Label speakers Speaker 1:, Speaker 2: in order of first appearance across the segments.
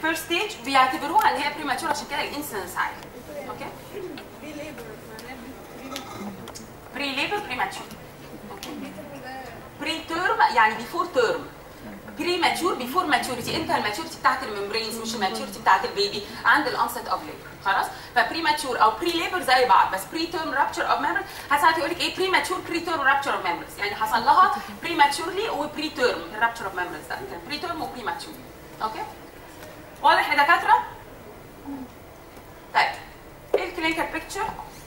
Speaker 1: الفيرست ستيج بيعتبروها ان هي بريماتشور عشان كده الانسنس عالي اوكي بري ليبر بريماتشور بري تيرم يعني بيفور تيرم بري ماتيور بيفور ماتيوريتي انت الماتيوريتي بتاعت الممبرينز مش الماتيوريتي بتاعت البيبي عند الانست اوف ليبر خلاص فبري ماتيور او بري ليبر زي بعض بس بري تيرم رابتشر اوف ممبرز ساعات يقول لك ايه بري ماتيور بري تيرم رابتشر اوف ممبرز يعني حصل لها بري ماتيورلي وبري تيرم الرابتشر اوف ممبرز ده بري تيرم وبري ماتيور اوكي واضح يا دكاتره طيب ايه الكلينيكال بيكتشر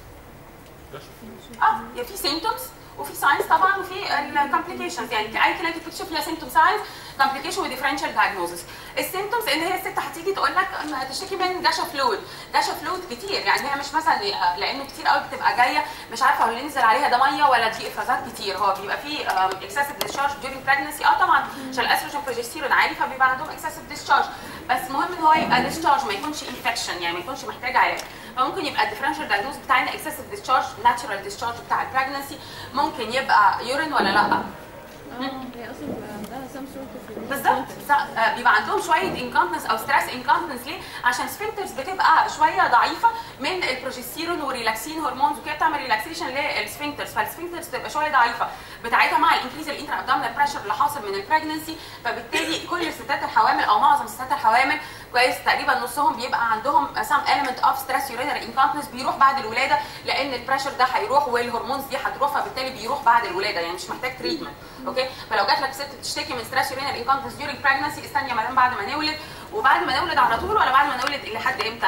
Speaker 1: اه يا في سيمتومز وفي ساينس طبعا وفي الكومبليكيشنز يعني اي كلينيكال بيكتشر فيها سيمتوم ساينس كومبليكيشن وديفرنشال دايجنوزس السيمتومز ان هي الست هتيجي تقول لك انها هتشتكي من جاشا فلويد جاشا فلويد كتير يعني هي مش مثلا لانه كتير قوي بتبقى جايه مش عارفه هو اللي نزل عليها ده ميه ولا دي افرازات كتير هو بيبقى فيه اكسسيف ديسشارج ديورنج بريجنسي اه طبعا عشان الاستروجين بروجستيرون عالي فبيبقى عندهم اكسسيف ديسشارج بس مهم ان هو يبقى ديسشارج ما يكونش انفكشن يعني ما يكونش محتاج علاج فممكن يبقى الديفرنشال دايجنوز بتاعنا اكسسيف ديسشارج ناتشرال ديسشارج بتاع البريجنسي ممكن يبقى يورين ولا لا
Speaker 2: هي اصلا عندها سام سورت
Speaker 1: بالظبط ز- آه، بيبقى عندهم شويه انكونتنس او ستريس انكونتنس ليه؟ عشان سفنكترز بتبقى شويه ضعيفه من البروجستيرون والريلاكسين هرمونز وكده بتعمل ريلاكسيشن للسفنكترز فالسفنكترز بتبقى شويه ضعيفه بتاعتها مع الانكريز الانترا ابدومينال بريشر اللي حاصل من البريجنسي فبالتالي كل الستات الحوامل او معظم الستات الحوامل كويس تقريبا نصهم بيبقى عندهم سام element اوف ستريس يورينري انكونتنس بيروح بعد الولاده لان البريشر ده هيروح والهرمونز دي هتروح فبالتالي بيروح بعد الولاده يعني مش محتاج تريتمنت اوكي فلو جات لك ست بتشتكي من ستريس يورينري انكونتنس ديورنج بريجنسي استني يا مدام بعد ما نولد وبعد ما نولد على طول ولا بعد ما نولد لحد امتى؟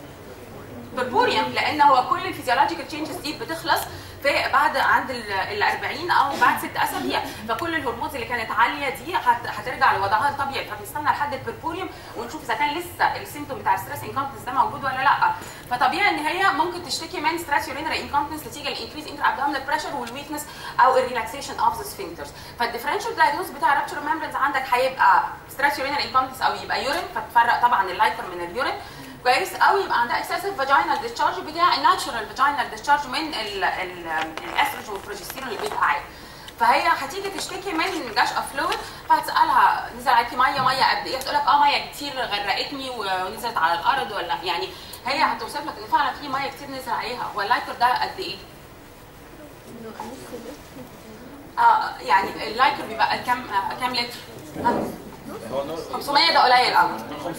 Speaker 1: بربوريوم لان هو كل الفيزيولوجيكال تشينجز دي بتخلص في بعد عند ال 40 او بعد ست اسابيع فكل الهرمونز اللي كانت عاليه دي هت- هترجع لوضعها الطبيعي فبنستنى لحد البربوريوم ونشوف اذا كان لسه السيمتوم بتاع الستريس انكونتنس ده موجود ولا لا فطبيعي ان هي ممكن تشتكي من ستريس يورينري انكونتنس نتيجه الانكريز انتر ابدومينال بريشر والويكنس او الريلاكسيشن اوف ذا سفنكترز فالديفرنشال دايجنوز بتاع رابتشر ممبرنز عندك هيبقى ستريس يورينري انكونتنس او يبقى يورين فتفرق طبعا اللايكر من اليورين كويس او يبقى عندها اكسسيف فاجينال ديسشارج بتاع الناتشورال فاجينال ديسشارج من الاستروجين والبروجستيرون اللي بيبقى عالي فهي هتيجي تشتكي من جاش اوف فلويد فهتسالها نزل عليكي ميه ميه قد ايه هتقول لك اه ميه كتير غرقتني ونزلت على الارض ولا يعني هي هتوصف لك ان فعلا في ميه كتير نزل عليها هو اللايكر ده قد ايه؟ اه يعني اللايكر بيبقى كام آه، كام لتر؟ آه. 500 ده قليل قوي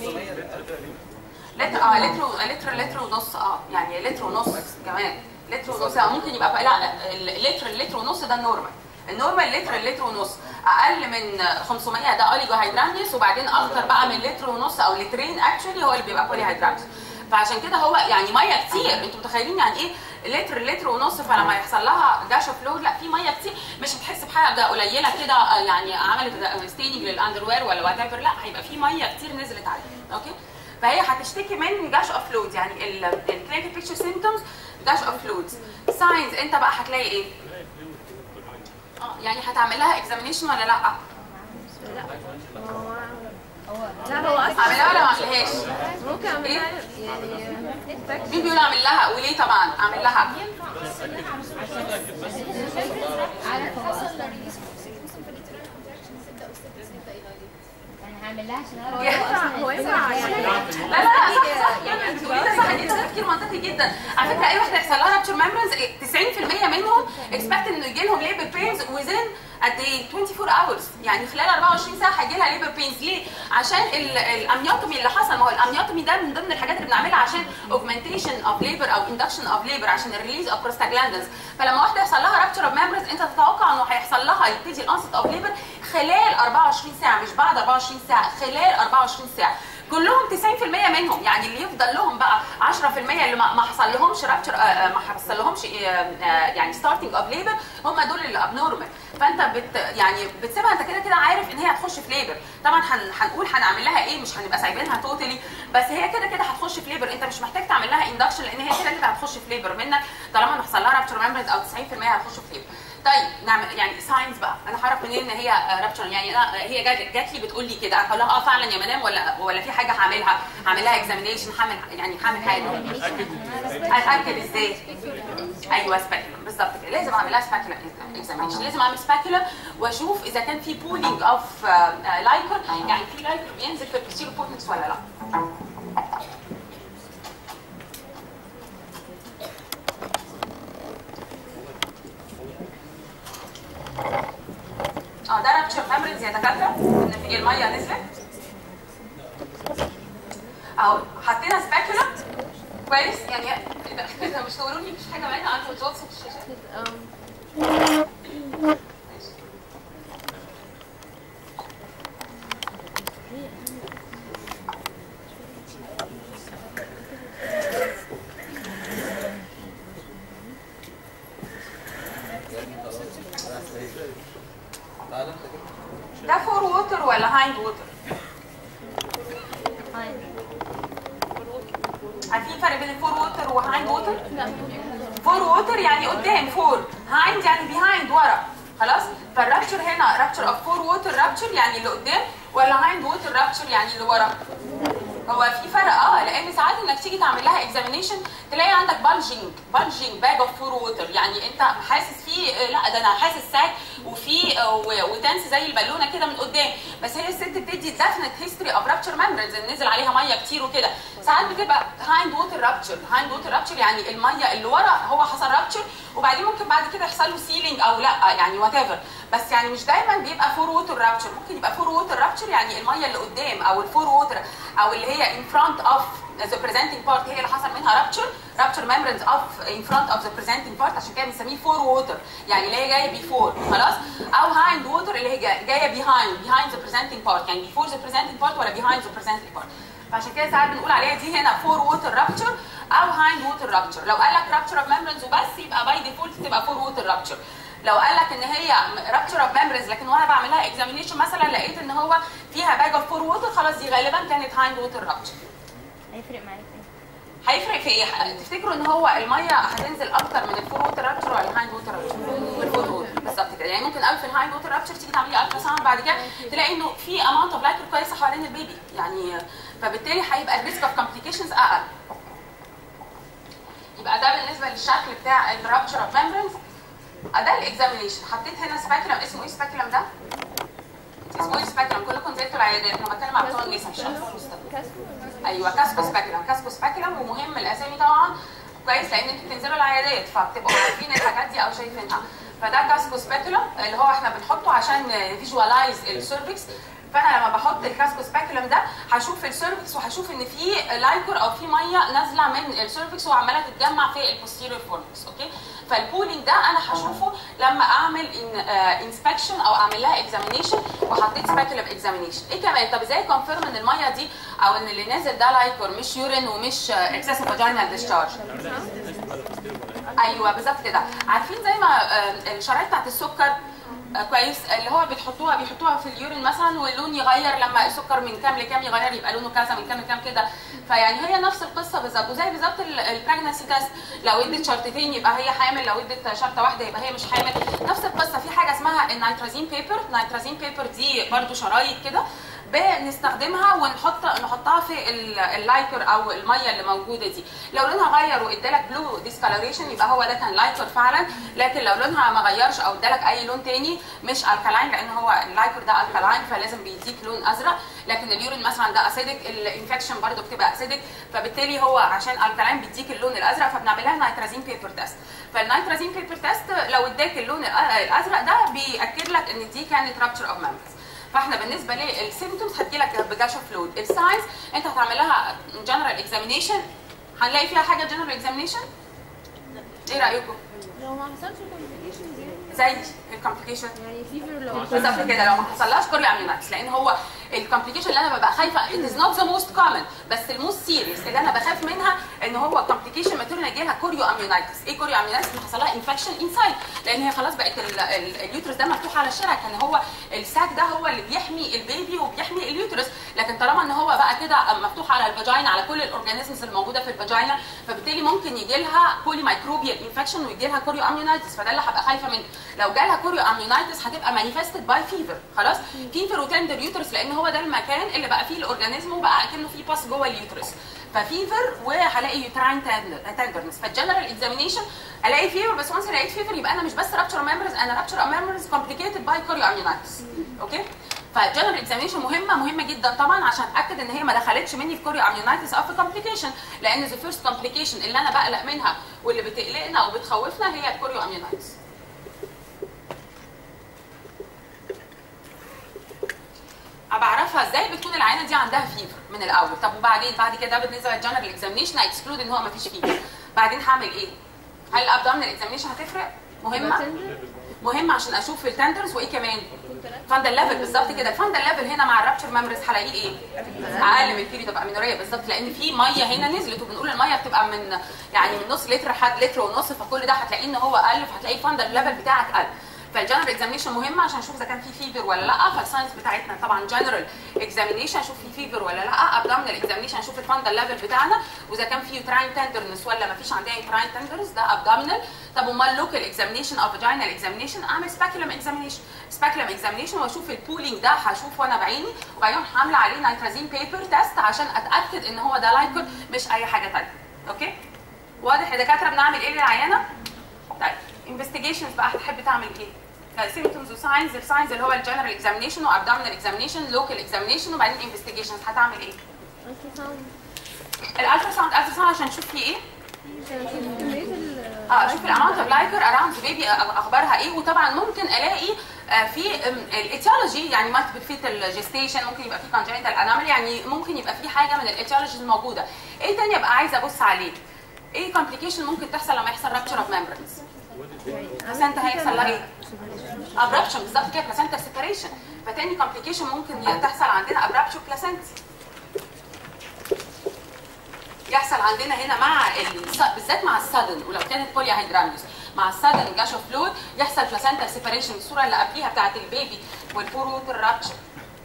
Speaker 1: لتر اه لتر لتر لتر ونص اه يعني لتر ونص كمان لتر ونص آه، ممكن يبقى لا اللتر اللتر ونص ده النورمال النورمال لتر لتر ونص اقل من 500 ده اوليجو هيدرانيوس وبعدين اكتر بقى من لتر ونص او لترين اكشولي هو اللي بيبقى بولي هيدرانيوس فعشان كده هو يعني ميه كتير انتوا متخيلين يعني ايه لتر لتر ونص فلما يحصل لها جاشا فلويد لا في ميه كتير مش هتحس بحاجه قليله كده آه، يعني عملت ستيننج للاندروير ولا وات ايفر لا هيبقى في ميه كتير نزلت عليها اوكي فهي هتشتكي من جاش اوف فلويد يعني الكلينيكال بيكتشر سيمتومز جاش اوف فلويد ساينز انت بقى هتلاقي ايه؟ اه يعني هتعمل لها اكزامينيشن ولا لا؟
Speaker 2: لا هو اصلا
Speaker 1: اعملها ولا ما اعملهاش؟
Speaker 2: ممكن اعملها يعني
Speaker 1: مين بيقول اعمل لها وليه طبعا اعمل لها؟
Speaker 3: يعني هعمل لها عشان اعرف
Speaker 2: ينفع هو ينفع يعني
Speaker 1: لا لا لا صح صح يعني انت بتقولي ده صح دي تفكير منطقي جدا على فكره اي واحده يحصل لها رابتشر ميمبرنز 90% منهم اكسبكت انه يجي لهم ليبر بينز وزن قد ايه 24 اورز يعني خلال 24 ساعه هيجي لها ليبر بينز ليه؟ عشان ال- الامنيوتومي اللي حصل ما هو الامنيوتومي ده من ضمن الحاجات اللي بنعملها عشان اوجمنتيشن اوف ليبر او اندكشن اوف ليبر عشان الريليز اوف بروستاجلاندنز فلما واحده يحصل لها رابتشر اوف ميمبرنز انت تتوقع انه هيحصل لها يبتدي الانست اوف ليبر خلال 24 ساعه مش بعد 24 ساعه خلال 24 ساعه كلهم 90% منهم يعني اللي يفضل لهم بقى 10% اللي ما ما حصل لهمش رابتشر ما حصل لهمش آه، آه، يعني ستارتنج اوف ليبر هم دول اللي ابنورمال فانت بت يعني بتسيبها انت كده كده عارف ان هي هتخش في ليبر طبعا هن هنقول هنعمل لها ايه مش هنبقى سايبينها توتالي بس هي كده كده هتخش في ليبر انت مش محتاج تعمل لها اندكشن لان هي كده كده هتخش في ليبر منك طالما ما حصل لها رابتشر ميمبرز او 90% هتخش في ليبر طيب نعمل يعني ساينس بقى انا هعرف منين ان هي رابتشر يعني انا هي جات جات لي بتقول لي كده هقول لها اه فعلا يا مدام ولا ولا في حاجه هعملها هعمل لها اكزامينيشن هعمل يعني هعمل حاجه اتاكد ازاي ايوه سبيكولم بالظبط كده لازم اعمل لها سباكيولم اكزامينشن لازم اعمل سباكيولم واشوف اذا كان في بولينج اوف لايكر يعني في لايكر بينزل في البوستيرو بوتنس ولا لا اه ده رابتشر ميموريز يا دكاتره ان في الميه نزلت اهو حطينا سباكيولم كويس يعني إيه ده كده مش تقولوا لي مش حاجه باينه عارفه بتوصف الشاشه
Speaker 2: اه
Speaker 1: ماشي. ده فور ووتر ولا هايند ووتر؟ عارفين فرق بين الفور ووتر وهايند ووتر؟ فور ووتر يعني قدام فور هايند يعني بيهايند ورا خلاص فالرابتشر هنا رابتشر اوف فور ووتر رابتشر يعني اللي قدام ولا هايند ووتر رابتشر يعني اللي ورا هو في فرق اه لان ساعات انك تيجي تعمل لها اكزامينيشن تلاقي عندك بالجينج بالجينج باج اوف فور ووتر يعني انت حاسس فيه آه، لا ده انا حاسس ساك وفي آه، و- وتنس زي البالونه كده من قدام بس هي الست بتدي ديفنت هيستوري اوف رابتشر ميمبرنز نزل عليها ميه كتير وكده ساعات بتبقى هايند ووتر رابتشر هايند ووتر رابتشر يعني الميه اللي ورا هو حصل رابتشر وبعدين ممكن بعد كده يحصل له سيلينج او لا يعني وات ايفر بس يعني مش دايما بيبقى فور ووتر رابتشر ممكن يبقى فور ووتر رابتشر يعني الميه اللي قدام او الفور ووتر او اللي هي in front of the presenting part هي اللي حصل منها rupture rupture membranes of in front of the presenting part عشان كده بنسميه فور ووتر يعني اللي هي جايه before خلاص او hind ووتر اللي هي جايه جاية behind behind the presenting part يعني before the presenting part ولا behind the presenting part فعشان كده ساعات بنقول عليها دي هنا فور ووتر رابتشر او هايند ووتر رابتشر لو قال لك رابتشر اوف ميمبرنز وبس يبقى باي ديفولت تبقى فور ووتر رابتشر لو قال لك ان هي رابتشر اوف ميمبرنز لكن وانا بعمل لها اكزامينيشن مثلا لقيت ان هو فيها باج اوف فور ووتر خلاص دي غالبا كانت هايند ووتر رابتشر
Speaker 3: هيفرق معاك ايه؟
Speaker 1: هيفرق في ايه؟ تفتكروا ان هو الميه هتنزل اكتر من الفور ووتر رابتشر ولا الهايند ووتر رابتشر؟ من الفور ووتر بالظبط كده يعني ممكن قوي في الهايند ووتر رابتشر تيجي تعملي الترا ساوند بعد كده تلاقي انه في اماونت اوف لايكر كويسه حوالين البيبي يعني فبالتالي هيبقى الريسك اوف كومبليكيشنز اقل يبقى ده بالنسبه للشكل بتاع الرابتشر اوف ميمبرنز ده الاكزامينيشن حطيت هنا سباكلم اسمه ايه سباكلم ده؟ اسمه ايه سباكلم كلكم نزلتوا العيادات انا بتكلم على بتوع النساء مش اطفال المستقبل ايوه كاسكو سباكلم كاسكو سباكلم ومهم الاسامي طبعا كويس لان انتوا بتنزلوا العيادات فبتبقوا عارفين الحاجات دي او شايفينها فده كاسكو سباكلم اللي هو احنا بنحطه عشان فيجوالايز السيرفكس فانا لما بحط الكاسكو سباكلم ده هشوف السيرفكس وهشوف ان في لايكر او في ميه نازله من السيرفكس وعماله تتجمع في البوستيريور فورنكس اوكي فالبولينج ده انا هشوفه لما اعمل انسبكشن او اعمل لها اكزامينيشن وحطيت سباكلم اكزامينيشن ايه كمان طب ازاي كونفيرم ان الميه دي او ان اللي نازل ده لايكور مش يورين ومش اكسسيف فاجينال ديscharge ايوه بالظبط كده عارفين زي ما آه، الشرايط بتاعت السكر آه، كويس اللي هو بتحطوها بيحطوها في اليورين مثلا واللون يغير لما السكر من كام لكام يغير يبقى لونه كذا من كام لكام كده فيعني هي نفس القصه بالظبط وزي بالظبط البريجنسي تيست لو ادت شرطتين يبقى هي حامل لو ادت شرطه واحده يبقى هي مش حامل نفس القصه في حاجه اسمها النيترازين بيبر النيترازين بيبر دي برضو شرايط كده بنستخدمها ونحط نحطها في ال- اللايكر او الميه اللي موجوده دي لو لونها غير وادالك بلو ديسكالوريشن يبقى هو ده كان لايكر فعلا لكن لو لونها ما غيرش او ادالك اي لون تاني مش الكالاين لان هو اللايكر ده الكالاين فلازم بيديك لون ازرق لكن اليورين مثلا ده اسيدك الانفكشن برضو بتبقى اسيدك فبالتالي هو عشان الكالاين بيديك اللون الازرق فبنعمل لها نيترازين بيبر تيست فالنيترازين بيبر تيست لو اداك اللون الأ- الازرق ده بياكد لك ان دي كانت رابتشر اوف مامبس فاحنا بالنسبه للسيمتومز هتجيلك بجاش فلويد الساينز انت هتعمل لها جنرال اكزامينيشن هنلاقي فيها حاجه جنرال اكزامينيشن ايه رايكم
Speaker 2: لو ما حصلش complication دي
Speaker 1: زي الكومبليكيشن
Speaker 2: يعني فيفر لو
Speaker 1: بالظبط كده لو ما حصلهاش كوريو اميونايتس لان هو الكومبليكيشن اللي انا ببقى خايفه it is not the most common بس الموست سيريس اللي انا بخاف منها ان هو كومبليكيشن ماتيريال يجي لها كوريو اميونايتس ايه كوريو اميونايتس ان حصل لها انفكشن انسايد لان هي خلاص بقت ال- ال- اليوترس ده مفتوح على الشارع كان هو الساك ده هو اللي بيحمي البيبي وبيحمي اليوترس لكن طالما ان هو بقى كده مفتوح على الفاجينا على كل الاورجانيزمز اللي موجوده في الفاجينا فبالتالي ممكن يجي لها بولي مايكروبيال انفكشن ويجي لها كوريو اميونايتس فده اللي هبقى خايفه منه لو جالها كوريو اميونايتس هتبقى مانيفستد باي فيفر خلاص فيفر وتندر يوترس لان هو ده المكان اللي بقى فيه الاورجانيزم وبقى اكنه فيه باس جوه اليوترس ففيفر وهلاقي يوتراين تندرنس فالجنرال اكزامينيشن الاقي فيفر بس وانس لقيت فيفر يبقى انا مش بس رابتشر ميمبرز انا رابتشر ميمبرز كومبليكيتد باي كوريو اميونايتس اوكي فالجنرال اكزامينيشن مهمه مهمه جدا طبعا عشان اتاكد ان هي ما دخلتش مني في كوريو اميونايتس او في كومبليكيشن لان ذا فيرست كومبليكيشن اللي انا بقلق منها واللي بتقلقنا وبتخوفنا هي الكوريو اميونايتس بعرفها ازاي بتكون العينه دي عندها فيفر من الاول طب وبعدين بعد كده بالنسبه للجنرال اكزامينيشن اكسكلود ان هو ما فيش فيفر بعدين هعمل ايه هل الابدومينال اكزامينيشن هتفرق مهمه مهمه عشان اشوف التندرز وايه كمان فاندل ليفل بالظبط كده الفاندل ليفل هنا مع الرابتشر ميموريز هلاقيه ايه اقل من البيريود اوف امينوريا بالظبط لان في ميه هنا نزلت وبنقول الميه بتبقى من يعني من نص لتر لحد لتر ونص فكل ده هتلاقيه ان هو اقل فهتلاقي الفاندل ليفل بتاعك قل فالجنرال اكزامينيشن مهمه عشان اشوف اذا كان في فيفر ولا لا فالساينس بتاعتنا طبعا جنرال اكزامينيشن اشوف في فيفر ولا لا ابدومينال اكزامينيشن اشوف الفاندل ليفل بتاعنا واذا كان في يوتراين تندرنس ولا ما فيش عندنا يوتراين تندرنس ده ابدومينال طب امال لوكال اكزامينيشن او فاجينال اكزامينيشن اعمل سباكولم اكزامينيشن سباكولم اكزامينيشن واشوف البولينج ده هشوفه وانا بعيني وبعدين عامله عليه نيترازين بيبر تيست عشان اتاكد ان هو ده لايكر مش اي حاجه ثانيه اوكي واضح يا دكاتره بنعمل ايه للعيانه طيب انفستيجيشنز بقى هتحب تعمل ايه سيمتومز وساينز الساينز اللي هو الجنرال اكزامينيشن وابدومينال اكزامينيشن لوكال اكزامينيشن وبعدين انفستيجيشنز هتعمل ايه الالترا ساوند الترا ساوند عشان تشوف فيه ايه اه اشوف الاماونت اوف لايكر اراوند بيبي اخبارها ايه وطبعا ممكن الاقي آه، في الايتيولوجي يعني مالتيبل فيتال جيستيشن ممكن يبقى في كونجنتال انامل يعني ممكن يبقى في حاجه من الايتيولوجيز موجوده ايه تاني ابقى عايزه ابص عليه ايه كومبليكيشن ممكن تحصل لما يحصل رابتشر اوف ميمبرنز بلاسنتا هيحصل لها ايه ابرابشن بالظبط كده بلاسنتا سيبريشن فتاني كومبليكيشن ممكن تحصل عندنا ابرابشن بلاسنتا يحصل عندنا هنا مع ال- بالذات مع السادن ولو كانت بوليا هيدراميوس مع السادن جاشو فلويد يحصل بلاسنتا سيبريشن الصوره اللي قبليها بتاعت البيبي والفروت الرابشر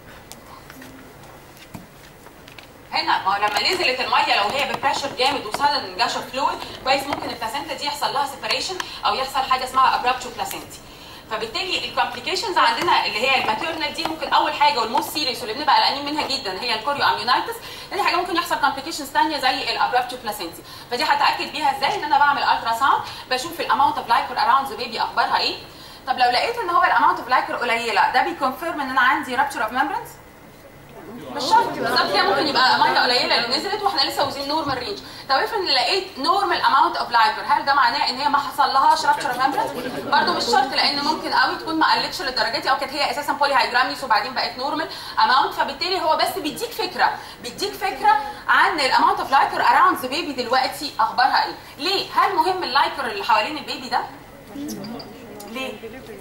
Speaker 1: هنا ما هو لما نزلت الميه لو هي ببريشر جامد وسادن جاشو فلويد كويس ممكن البلاسنتا دي يحصل لها سيبريشن او يحصل حاجه اسمها ابرابتشو بلاسنتي فبالتالي الكومبليكيشنز عندنا اللي هي الماتيرنال دي ممكن اول حاجه والموست سيريس واللي بنبقى قلقانين منها جدا هي الكوريو اميونايتس تاني حاجه ممكن يحصل كومبليكيشنز ثانيه زي الابرابتشو بلاسنتي فدي هتاكد بيها ازاي ان انا بعمل الترا ساوند بشوف الاماونت اوف لايكر اراوند ذا بيبي اخبارها ايه طب لو لقيت ان هو الاماونت اوف لايكر قليله ده بيكونفيرم ان انا عندي رابتشر اوف ميمبرنز مش شرط بالظبط كده ممكن يبقى ميه قليله اللي نزلت واحنا لسه واخدين نورمال رينج طب افرض ان لقيت نورمال اماونت اوف لايكر هل ده معناه ان هي ما حصل لهاش رابتشر ميمبرنس برضه مش شرط لان ممكن قوي تكون ما قلتش للدرجه دي او كانت هي اساسا بولي هيدراميس وبعدين بقت نورمال اماونت فبالتالي هو بس بيديك فكره بيديك فكره عن الاماونت اوف لايكر اراوند ذا بيبي دلوقتي اخبارها ايه ليه هل مهم اللايكر اللي حوالين البيبي ده ليه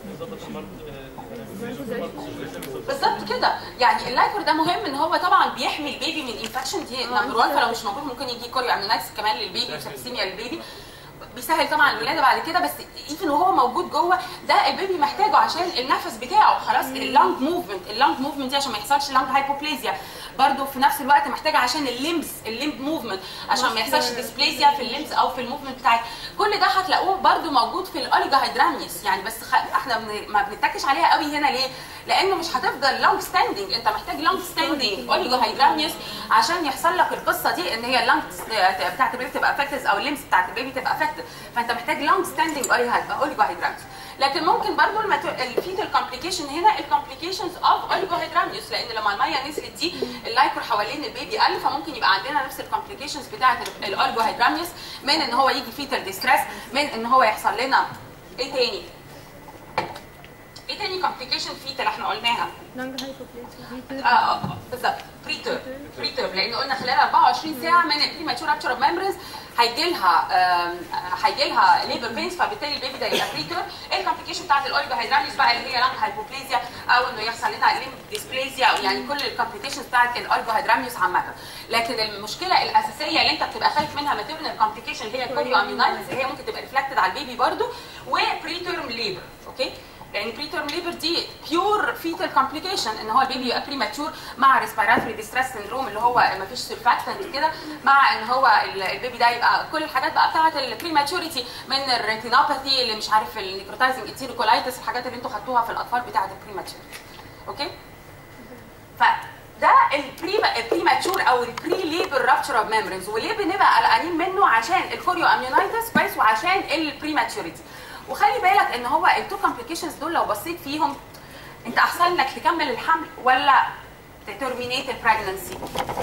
Speaker 1: بالظبط كده يعني اللايكر ده مهم ان هو طبعا بيحمي البيبي من انفكشن دي نمبر 1 فلو مش موجود ممكن يجي كوريو اميونايتس كمان للبيبي وسبسيميا للبيبي بيسهل طبعا الولاده بعد كده بس ايفن وهو موجود جوه ده البيبي محتاجه عشان النفس بتاعه خلاص اللانج موفمنت اللانج موفمنت دي عشان ما يحصلش لانج هايبوبليزيا برضه في نفس الوقت محتاجه عشان الليمز الليمب موفمنت عشان ما يحصلش ديسبليزيا في الليمز او في الموفمنت بتاعك كل ده هتلاقوه برضه موجود في الاوليجا هيدراميس يعني بس خ... احنا بن... ما بنتكش عليها قوي هنا ليه؟ لانه مش هتفضل لونج ستاندنج انت محتاج لونج ستاندنج اوليجا هيدراميس عشان يحصل لك القصه دي ان هي اللونج بتاعت البيبي تبقى افكتد او الليمز بتاعت البيبي تبقى افكتد فانت محتاج لونج ستاندنج اوليجا هيدراميس لكن ممكن برضه الفيتال كومبليكيشن هنا الكومبليكيشنز اوف اوليجو هيدراميوس لان لما الميه نزلت دي اللايكور حوالين البيبي قل فممكن يبقى عندنا نفس الكومبليكيشنز بتاعه الاوليجو هيدراميوس من ان هو يجي فيتال ديستريس من ان هو يحصل لنا ايه تاني؟ ايه تاني كومبليكيشن فيتال احنا قلناها؟
Speaker 2: لانج هايبوبليسيا
Speaker 1: اه اه بالظبط بريتر بريتر لان قلنا خلال 24 ساعه من البريماتور رابتشر اوف ميمبرنز هيجي لها هيجي لها ليبر بينز فبالتالي البيبي ده يبقى بريتر ايه الكومبليكيشن بتاعت الاوليجو هيدراميس بقى اللي هي لانج هايبوبليزيا او انه يحصل لنا ليمب ديسبليزيا او يعني كل الكومبليكيشنز بتاعت الاوليجو هيدراميس عامه لكن المشكله الاساسيه اللي انت بتبقى خايف منها ماتيرنال كومبليكيشن اللي هي الكوريو اميونايتس اللي هي ممكن تبقى ريفلكتد على البيبي برضو وبريتيرم ليبر اوكي لان بري تيرم ليبر دي بيور فيتال كومبليكيشن ان هو البيبي يبقى بريماتور مع ريسبيراتوري ديستريس سندروم اللي هو ما فيش سيرفاكتنت كده مع ان هو البيبي ده يبقى كل الحاجات بقى بتاعه البريماتوريتي من الريتينوباثي اللي مش عارف النيكروتايزنج اتيريكولايتس الحاجات اللي انتوا خدتوها في الاطفال بتاعه البريماتور اوكي فده البري البريماتشور او البري ليبر رابتشر اوف ميمبرينز وليه بنبقى قلقانين منه عشان الكوريو اميونايتس كويس وعشان البريماتشوريتي وخلي بالك ان هو التو كومبليكيشنز دول لو بصيت فيهم انت احسن لك تكمل الحمل ولا ترمينيت البريجنسي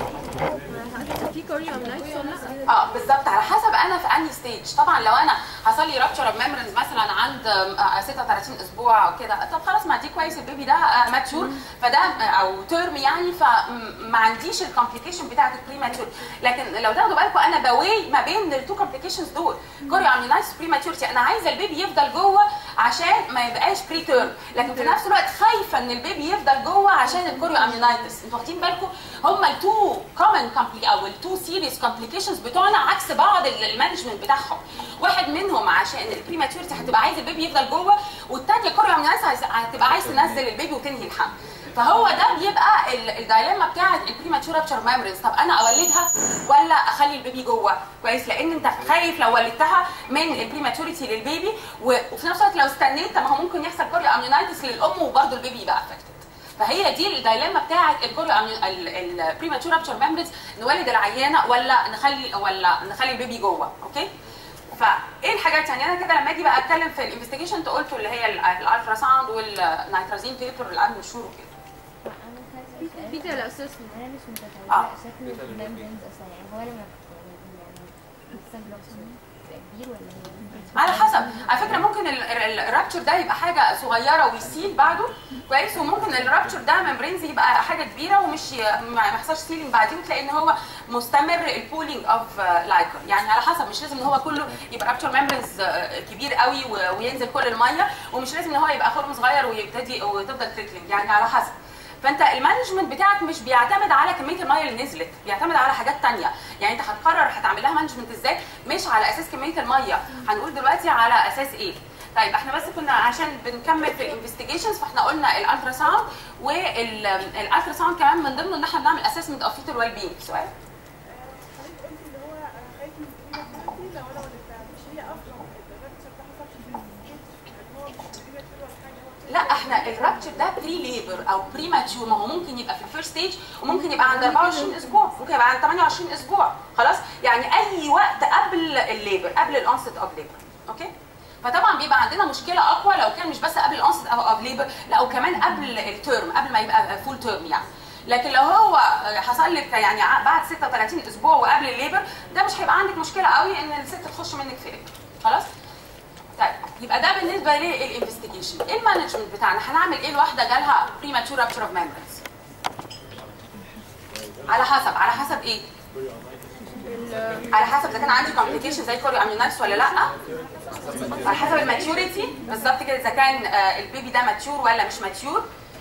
Speaker 2: في كوريا امنايتس ولا لا؟
Speaker 1: اه بالظبط على حسب انا في انهي ستيج طبعا لو انا حصل لي رابتشر اوف ميمبرينز مثلا عند آه، 36 اسبوع او كده طب خلاص ما دي كويس البيبي ده ماتشور فده آه، او تيرم يعني فما عنديش الكومبليكيشن بتاعت البريماتشور لكن لو تاخدوا بالكم انا بواي ما بين التو كومبليكيشنز دول كوريو اميونايتس بريماتشورتي انا عايزه البيبي يفضل جوه عشان ما يبقاش بري تيرم لكن في نفس الوقت خايفه ان البيبي يفضل جوه عشان الكوريو اميونايتس انتوا واخدين بالكم هما التو كومن او التو سيريس كومبليكيشنز بتوعنا عكس بعض ال- المانجمنت بتاعهم واحد منهم عشان البريماتورتي هتبقى عايز البيبي يفضل جوه والثانيه كوريو اميونايتس عايز- هتبقى عايز تنزل البيبي وتنهي الحمل فهو ده بيبقى ال- الدايلما بتاعت البريماتور رابتشر ميموريز طب انا اولدها ولا اخلي البيبي جوه كويس لان انت خايف لو ولدتها من البريماتوريتي للبيبي و- وفي نفس الوقت لو استنيت طب ما هو ممكن يحصل كوريو اميونايتس للام وبرده البيبي يبقى افكتد فهي دي الدايلما بتاعت الكوريو البريماتور رابتشر ميموريز نولد العيانه ولا نخلي ولا نخلي البيبي جوه اوكي فايه الحاجات يعني انا كده لما اجي بقى اتكلم في الانفستيجيشن انت قلتوا اللي هي ال- الالترا ساوند والنيترازين بيبر اللي قبل الشهور وكده
Speaker 2: في ده اساسا
Speaker 3: انا مش
Speaker 1: آه.
Speaker 3: متخيله شكل الممبرينز اصلا يعني هو لما يعني يعني السبلوكس بيبقى كبير ولا هي
Speaker 1: على حسب على فكره ممكن ال- ال- الرابتشر ده يبقى حاجه صغيره ويسيل بعده كويس وممكن الرابتشر ده ممبرينز يبقى حاجه كبيره ومش ي- ما ما يحصلش سيلينج بعدين وتلاقي ان هو مستمر البولينج اوف لايكر يعني على حسب مش لازم ان هو كله يبقى رابتشر ممبرينز كبير قوي و- وينزل كل الميه ومش لازم ان هو يبقى خرم صغير ويبتدي وتفضل تريكلينج يعني على حسب فانت المانجمنت بتاعك مش بيعتمد على كميه الميه اللي نزلت بيعتمد على حاجات تانية يعني انت هتقرر هتعمل لها مانجمنت ازاي مش على اساس كميه الميه هنقول دلوقتي على اساس ايه طيب احنا بس كنا عشان بنكمل في الانفستيجيشنز فاحنا قلنا الالترا ساوند والالترا ساوند كمان من ضمنه ان احنا بنعمل اسسمنت اوف فيتال ويل بينج سؤال
Speaker 4: حضرتك قلت اللي هو انا خايف من الكليه بتاعتي لو انا ولدتها مش هي اصلا الرابتشر ده حصل في البيت يعني هو مش الكليه ولا حاجه هو
Speaker 1: لا احنا الرابتشر ده بري ليبر او بري ماتشور ما هو ممكن يبقى في الفيرست ستيج وممكن يبقى عند 24 اسبوع ممكن يبقى عند 28 اسبوع خلاص يعني اي وقت قبل الليبر قبل الانست اوف ليبر اوكي فطبعا بيبقى عندنا مشكله اقوى لو كان مش بس قبل الانست اوف ليبر لا وكمان قبل الترم قبل ما يبقى فول ترم يعني لكن لو هو حصل لك يعني ع- بعد 36 اسبوع وقبل الليبر ده مش هيبقى عندك مشكله قوي ان الست تخش منك في ليبر خلاص طيب يبقى ده بالنسبه للانفستيجيشن ايه المانجمنت بتاعنا هنعمل ايه الواحده جالها بريماتور رابتشر اوف ميمبرينز على حسب على حسب ايه على حسب اذا كان عندي كومبليكيشن زي كوريو اميونايتس ولا لا على حسب الماتيوريتي بالظبط كده اذا كان آه، البيبي ده ماتيور ولا مش ماتيور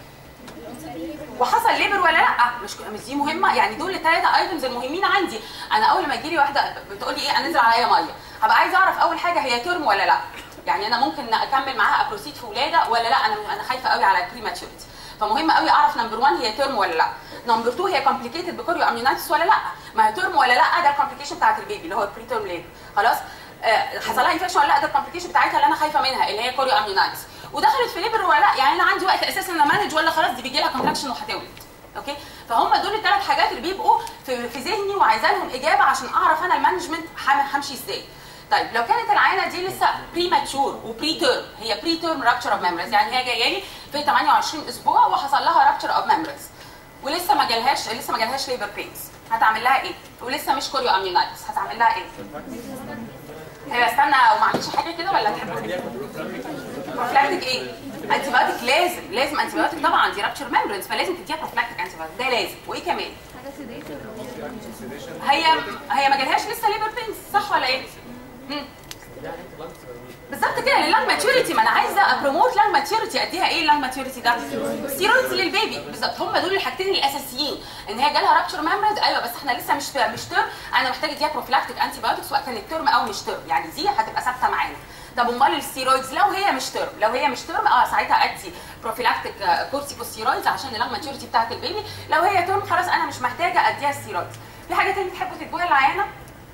Speaker 1: وحصل ليبر ولا لا مش مش دي مهمه يعني دول الثلاثه ايتمز المهمين عندي انا اول ما يجي لي واحده بتقول لي ايه انزل عليا ميه هبقى عايزه اعرف اول حاجه هي ترم ولا لا يعني انا ممكن اكمل معاها ابروسيد في ولاده ولا لا انا انا خايفه قوي على البري ماتيوريتي فمهم قوي اعرف نمبر 1 هي ترم ولا لا نمبر 2 هي كومبليكيتد بكوريو اميونايتس ولا لا ما هي ترم ولا لا ده الكومبليكيشن بتاعت البيبي اللي هو البري ترم ليبر خلاص آه، حصل لها انفكشن ولا لا ده الكومبليكيشن بتاعتها اللي انا خايفه منها اللي هي كوريو اميونايتس ودخلت في ليبر ولا لا يعني انا عندي وقت اساسا ان مانج ولا خلاص دي بيجي لها كونتراكشن وهتولد اوكي فهم دول الثلاث حاجات اللي بيبقوا في, في ذهني وعايزه لهم اجابه عشان اعرف انا المانجمنت هم- همشي ازاي طيب لو كانت العينه دي لسه بري ماتشور وبري تيرم هي بري تيرم رابتشر اوف ميموريز يعني هي جايه لي في 28 اسبوع وحصل لها رابتشر اوف ميموريز ولسه ما جالهاش لسه ما جالهاش ليبر بينز هتعمل لها ايه؟ ولسه مش كوريو اميونايتس هتعمل لها ايه؟ هي استنى وما عملتش حاجه كده ولا تحب بروفلاكتيك ايه؟ انتي بايوتيك لازم لازم انتي بايوتيك طبعا دي رابتشر ميمبرينز فلازم تديها بروفلاكتيك انتي بايوتيك ده لازم وايه كمان؟
Speaker 2: حاجه سيديتور
Speaker 1: هي هي ما جالهاش لسه ليبر بينز صح ولا ايه؟ مم. بالظبط كده لللانج ماتيوريتي ما انا عايزه ابروموت لانج ماتيوريتي اديها ايه اللانج ماتيوريتي ده؟ ستيرويدز للبيبي بالظبط هم دول الحاجتين الاساسيين ان هي جالها رابتشر ميمبرينز ايوه بس احنا لسه مش مش ترم انا محتاجه اديها بروفلاكتيك انتي بايوتيك سواء كانت ترم او مش ترم يعني دي هتبقى ثابته معانا طب امال الستيرويدز لو هي مش ترم لو هي مش ترم اه ساعتها ادي بروفيلاكتيك كورتيكوستيرويدز عشان اللانج ماتيوريتي بتاعت البيبي لو هي ترم خلاص انا مش محتاجه اديها ستيرويدز في حاجه تانية تحبوا تدوها للعيانه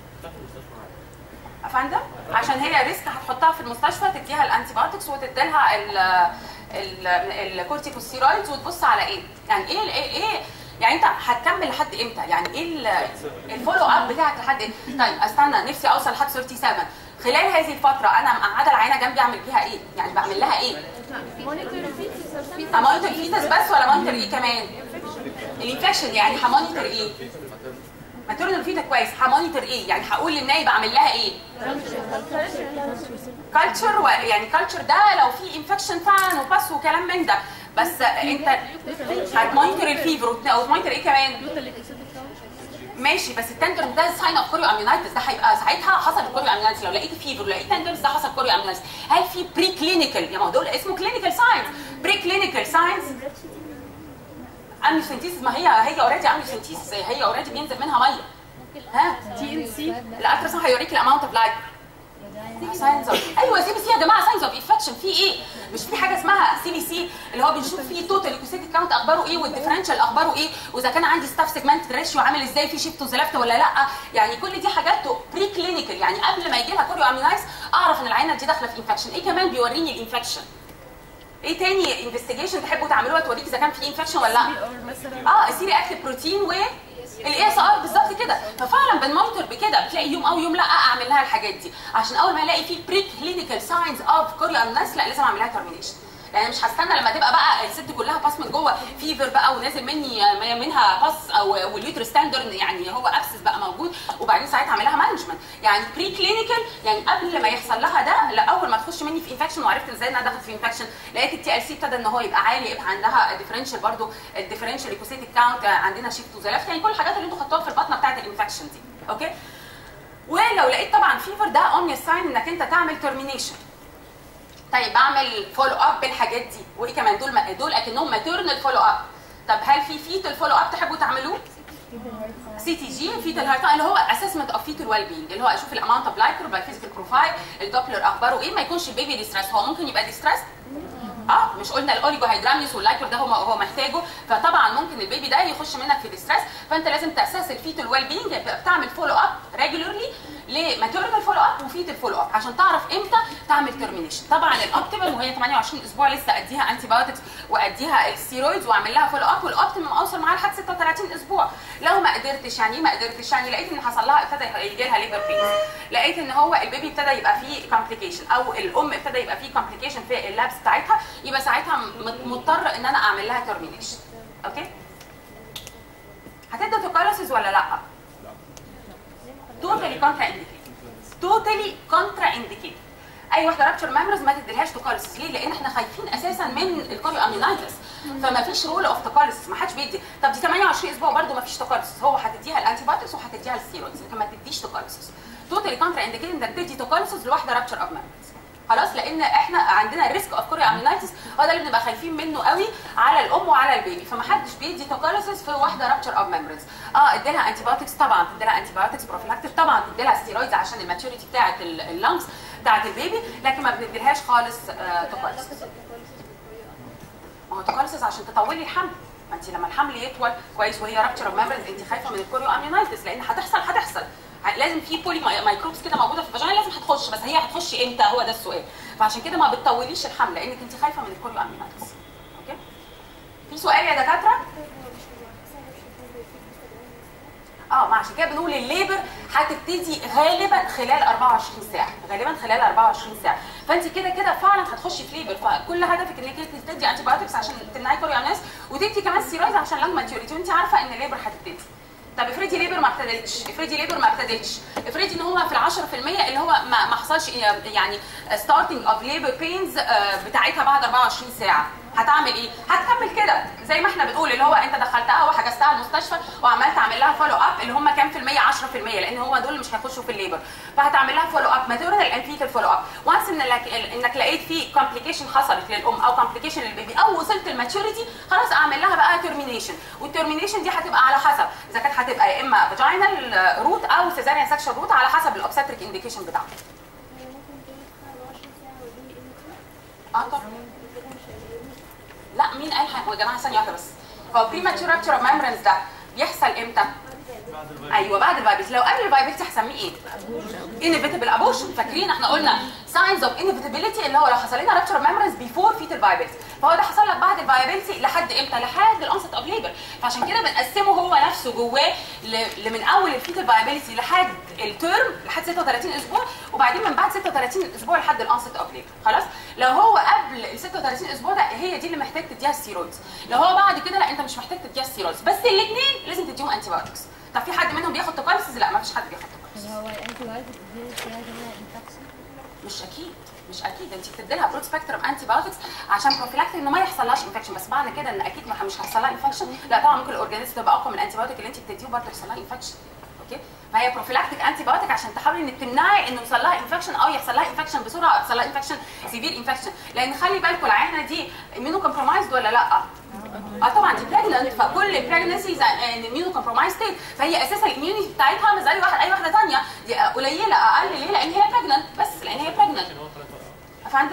Speaker 1: افندم عشان هي ريسك هتحطها في المستشفى تديها الانتي بايوتكس وتديلها ال ال الكورتيكوستيرويدز وتبص على ايه يعني ايه ايه, إيه يعني يعني انت هتكمل لحد امتى يعني ايه ال- الفولو اب بتاعك لحد امتى طيب استنى نفسي اوصل لحد 37 خلال هذه الفتره انا مقعده العينه جنبي اعمل بيها ايه يعني بعمل لها ايه
Speaker 2: مونيتور فيتس
Speaker 1: همونيتور الفيتس بس ولا مونيتور ايه كمان الانفكشن يعني همونيتور ايه ماتيرنال فيتا كويس همونيتور ايه يعني هقول للنايب اعمل لها ايه كلتشر يعني كلتشر ده لو في انفكشن فعلا وبس وكلام من ده بس انت هتمونيتور الفيفر او تمونيتور ايه كمان ماشي بس التندر ده ساين اوف كوريو اميونايتس ده هيبقى ساعتها حصل الكوريو اميونايتس لو لقيت فيفر لقيت تندرز ده حصل كوريو اميونايتس هل في بري كلينيكال يا ما هو دول اسمه كلينيكال ساينز بري كلينيكال ساينز اميوسنتيسيس ما هي هي اوريدي اميوسنتيسيس هي اوريدي بينزل منها ميه ها
Speaker 2: تي ان سي
Speaker 1: الالتراساوند هيوريك الاماونت اوف لايت ساينز اوف ايوه سي بي سي يا جماعه ساينز اوف انفكشن في ايه؟ مش في حاجه اسمها سي بي سي اللي هو بنشوف فيه توتال ليكوسيتيك كاونت اخباره ايه والديفرنشال اخباره ايه واذا كان عندي ستاف سيجمنت ريشيو عامل ازاي في شيفت وزلفت ولا لا يعني كل دي حاجات بري كلينيكال يعني قبل ما يجي لها كوريو امينايز اعرف ان العينه دي داخله في انفكشن ايه كمان بيوريني الانفكشن ايه تاني انفستيجيشن تحبوا تعملوها توريك اذا كان في انفكشن ولا لا
Speaker 2: مثلا
Speaker 1: اه السيري اكتيف بروتين و الاي اس ار بالظبط كده ففعلا بنمونيتور بكده بتلاقي يوم او يوم لا اعمل لها الحاجات دي عشان اول ما الاقي في بري كلينيكال ساينز اوف كوريا الناس لا لازم اعمل لها ترمينيشن لان مش هستنى لما تبقى بقى الست كلها باس من جوه فيفر بقى ونازل مني منها باس او واليوتر ستاندرد يعني هو ابسس بقى موجود وبعدين ساعتها اعمل لها مانجمنت يعني بري كلينيكال يعني قبل ما يحصل لها ده لا اول ما تخش مني في انفكشن وعرفت ازاي انها دخلت في انفكشن لقيت التي ال سي ابتدى ان هو يبقى عالي يبقى عندها ديفرنشال برضو الديفرنشال ليكوسيتيك كاونت عندنا شيفت وزلافت يعني كل الحاجات اللي انتوا خدتوها في البطنه بتاعت الانفكشن دي اوكي ولو لقيت طبعا فيفر ده اونلي ساين انك انت تعمل ترمينيشن طيب بعمل فولو اب بالحاجات دي وايه كمان دول دول اكنهم ماتيرنال فولو اب طب هل في فيتال فولو اب تحبوا تعملوه؟ سي تي جي فيتال هارت اللي هو اسسمنت اوف فيتال ويل بينج اللي هو اشوف الاماونت اوف لايكر باي فيزيكال بروفايل الدوبلر اخباره ايه ما يكونش البيبي ديستريس هو ممكن يبقى ديستريس اه مش قلنا الاوليجو هيدراميوس واللايكر ده هو هو محتاجه فطبعا ممكن البيبي ده يخش منك في ديستريس فانت لازم تاسس الفيتال ويل بينج بتعمل فولو اب ريجولرلي لماتيرنال فولو اب وفيتال فولو اب عشان تعرف امتى تعمل ترمينيشن طبعا الاوبتيمم وهي 28 اسبوع لسه اديها انتي بايوتكس واديها الستيرويدز واعمل لها فولو اب والاوبتيمم اوصل معاها لحد 36 اسبوع لو ما قدرتش يعني إيه ما قدرتش يعني لقيت ان حصل لها ابتدى يجي لها ليبر بينز لقيت ان هو البيبي ابتدى يبقى فيه كومبليكيشن او الام ابتدى يبقى فيه كومبليكيشن في اللابس بتاعتها يبقى ساعتها م- مضطر ان انا اعمل لها ترمينيشن اوكي هتدي توكالوسيس ولا لا توتالي كونترا انديكيتد توتالي كونترا انديكيتد اي واحده رابتشر ميموريز ما تديلهاش توكاليسيس ليه؟ لان احنا خايفين اساسا من الكوريو اميونايتس فما فيش رول اوف توكاليسيس ما حدش بيدي طب دي 28 اسبوع برده ما فيش توكاليسيس هو هتديها الانتي بايوتكس وهتديها الستيرويدز لكن ما تديش توكاليسيس توتالي كونترا انديكيتد انك تدي توكاليسيس لواحده رابتشر اوف ميموريز خلاص لان احنا عندنا ريسك اوف كوريو اميونايتس هو ده اللي بنبقى خايفين منه قوي على الام وعلى البيبي فما حدش بيدي توكاليسيس في واحده رابتشر اوف ميموريز اه ادي لها انتي بايوتكس طبعا تدي لها انتي بايوتكس بروفيلاكتيك طبعا تدي لها ستيرويدز عشان الماتيوريتي بتاعه اللنجز بتاعه البيبي لكن ما بنديلهاش خالص آه توكاليسيس ما هو توكاليسيس عشان تطولي الحمل ما انت لما الحمل يطول كويس وهي رابتشر اوف ميموريز انت خايفه من الكوريو اميونايتس لان هتحصل هتحصل لازم في بولي مايكروبس كده موجوده في الفاجينا لازم هتخش بس هي هتخش امتى هو ده السؤال فعشان كده ما بتطوليش الحمل لانك انت خايفه من الكوريو اميونايتس اوكي في سؤال يا دكاتره اه ما عشان كده بنقول الليبر هتبتدي غالبا خلال 24 ساعه غالبا خلال 24 ساعه فانت كده كده فعلا هتخشي في ليبر فكل هدفك انك انت تدي انتي بايوتكس عشان تمنعي كوريوناس وتدي كمان ستيرويدز عشان لانج ماتيوريتي وانت عارفه ان الليبر هتبتدي طب افرضي ليبر ما ابتدتش افرضي ليبر ما ابتدتش افرضي ان هو في ال 10% اللي هو ما, ما حصلش يعني ستارتنج اوف ليبر بينز بتاعتها بعد 24 ساعه هتعمل ايه؟ هتكمل كده زي ما احنا بنقول اللي هو انت دخلتها وحجزتها المستشفى وعملت تعمل لها فولو اب اللي هم كام في المية 10% لان هو دول اللي مش هيخشوا في الليبر فهتعمل لها فولو اب ماتيرنال اند فيتال فولو اب وانس ان لك انك لقيت في كومبليكيشن حصلت للام او كومبليكيشن للبيبي او وصلت الماتيوريتي خلاص اعمل لها بقى ترمينيشن والترمينيشن دي هتبقى على حسب اذا كانت هتبقى يا اما فاجينال روت او سيزاريان سكشن روت على حسب الاوبستريك انديكيشن بتاعها اه طبعا لا مين قال حاجه يا جماعه ثانيه واحده بس هو بريماتشور رابتشر اوف ميمبرنز ده بيحصل امتى؟ ايوه بعد الفايبلتي لو قبل الفايبلتي هسميه ايه؟ انيفيتابل ابوشن فاكرين احنا قلنا ساينز اوف انيفيتابيلتي اللي هو لو حصل لنا رابتشر اوف ميمبرنز بيفور فيتال فايبلتي فهو ده حصل لك بعد الفايبيلتي لحد امتى لحد الانست اوف ليبر فعشان كده بنقسمه هو نفسه جواه ل- ل- من اول الفيتال فايبيلتي لحد الترم لحد 36 اسبوع وبعدين من بعد 36 اسبوع لحد الانست اوف ليبر خلاص لو هو قبل ال 36 اسبوع ده هي دي اللي محتاج تديها ستيرويدز لو هو بعد كده لا انت مش محتاج تديها ستيرويدز بس الاثنين لازم تديهم انتي بايوتكس طب في حد منهم بياخد توكالسيس لا ما فيش حد بياخد توكالسيس
Speaker 3: طب هو الانتي بايوتكس دي فيها منها انفكشن
Speaker 1: مش اكيد مش اكيد انت بتدي لها برود سبيكترم انتي بايوتكس عشان بروفيلاكتيك انه ما يحصلهاش انفكشن بس معنى كده ان اكيد ما مش هيحصل لها انفكشن لا طبعا ممكن الاورجانيزم تبقى اقوى من الانتي بايوتيك اللي انت بتديه وبرضه يحصل لها انفكشن اوكي فهي بروفيلاكتيك انتي بايوتيك عشان تحاولي انك تمنعي انه يحصل لها انفكشن او يحصل لها انفكشن بسرعه او يحصل لها انفكشن سيفير انفكشن لان خلي بالكم العينه دي اميونو كومبرومايزد ولا لا اه طبعا دي بريجننت فكل بريجنسي اميونو كومبرومايز ستيت فهي اساسا الاميونيتي بتاعتها مش زي واحد اي واحده ثانيه دي قليله اقل ليه؟ لان هي بريجننت بس لان هي بريجننت فهمت؟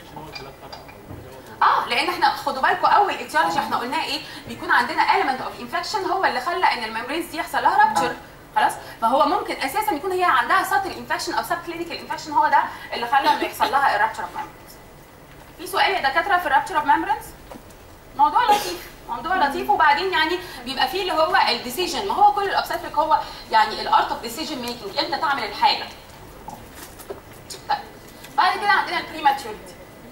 Speaker 1: اه لان احنا خدوا بالكم اول اتيولوجي احنا قلناه ايه بيكون عندنا element اوف انفكشن هو اللي خلى ان الممبرينز دي يحصل لها رابتشر خلاص فهو ممكن اساسا يكون هي عندها ساتل انفكشن او سب كلينيكال انفكشن هو ده اللي خلى انه يحصل لها الرابتشر اوف ممبرينز في سؤال يا دكاتره في الرابتشر اوف ممبرينز موضوع لطيف موضوع لطيف وبعدين يعني بيبقى فيه اللي هو الديسيجن ما هو كل الاوبستريك هو يعني الارت اوف ديسيجن ميكنج امتى تعمل الحاجه طيب بعد كده عندنا البريماتوريتي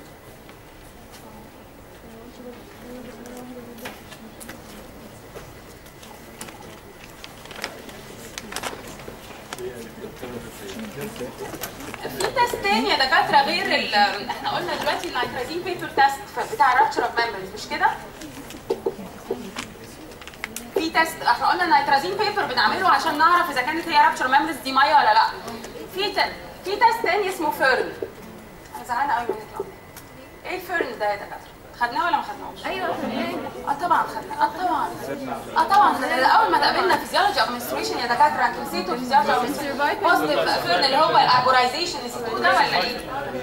Speaker 1: في تيست تاني يا دكاتره غير ال احنا قلنا دلوقتي النيتروجين بيبر تيست بتاع الرابتشر اوف ميمبرز مش كده؟ في تيست احنا قلنا النيتروجين بيبر بنعمله عشان نعرف اذا كانت هي رابتشر ميمبرز دي ميه ولا لا. في ت... في تيست تاني اسمه فيرن. انا زعلانه قوي منك يا عمر. ايه الفيرن ده يا دكاتره؟ خدناه ولا ما خدناهوش؟
Speaker 2: ايوه
Speaker 1: اه طبعا خدنا اه طبعا اه طبعا خدنا اول ما تقابلنا فيزيولوجي اوف menstruation يا دكاتره انتوا نسيتوا فيزيولوجي اوف بوزيتيف فيرن اللي هو الابورايزيشن نسيتوه ده ولا ايه؟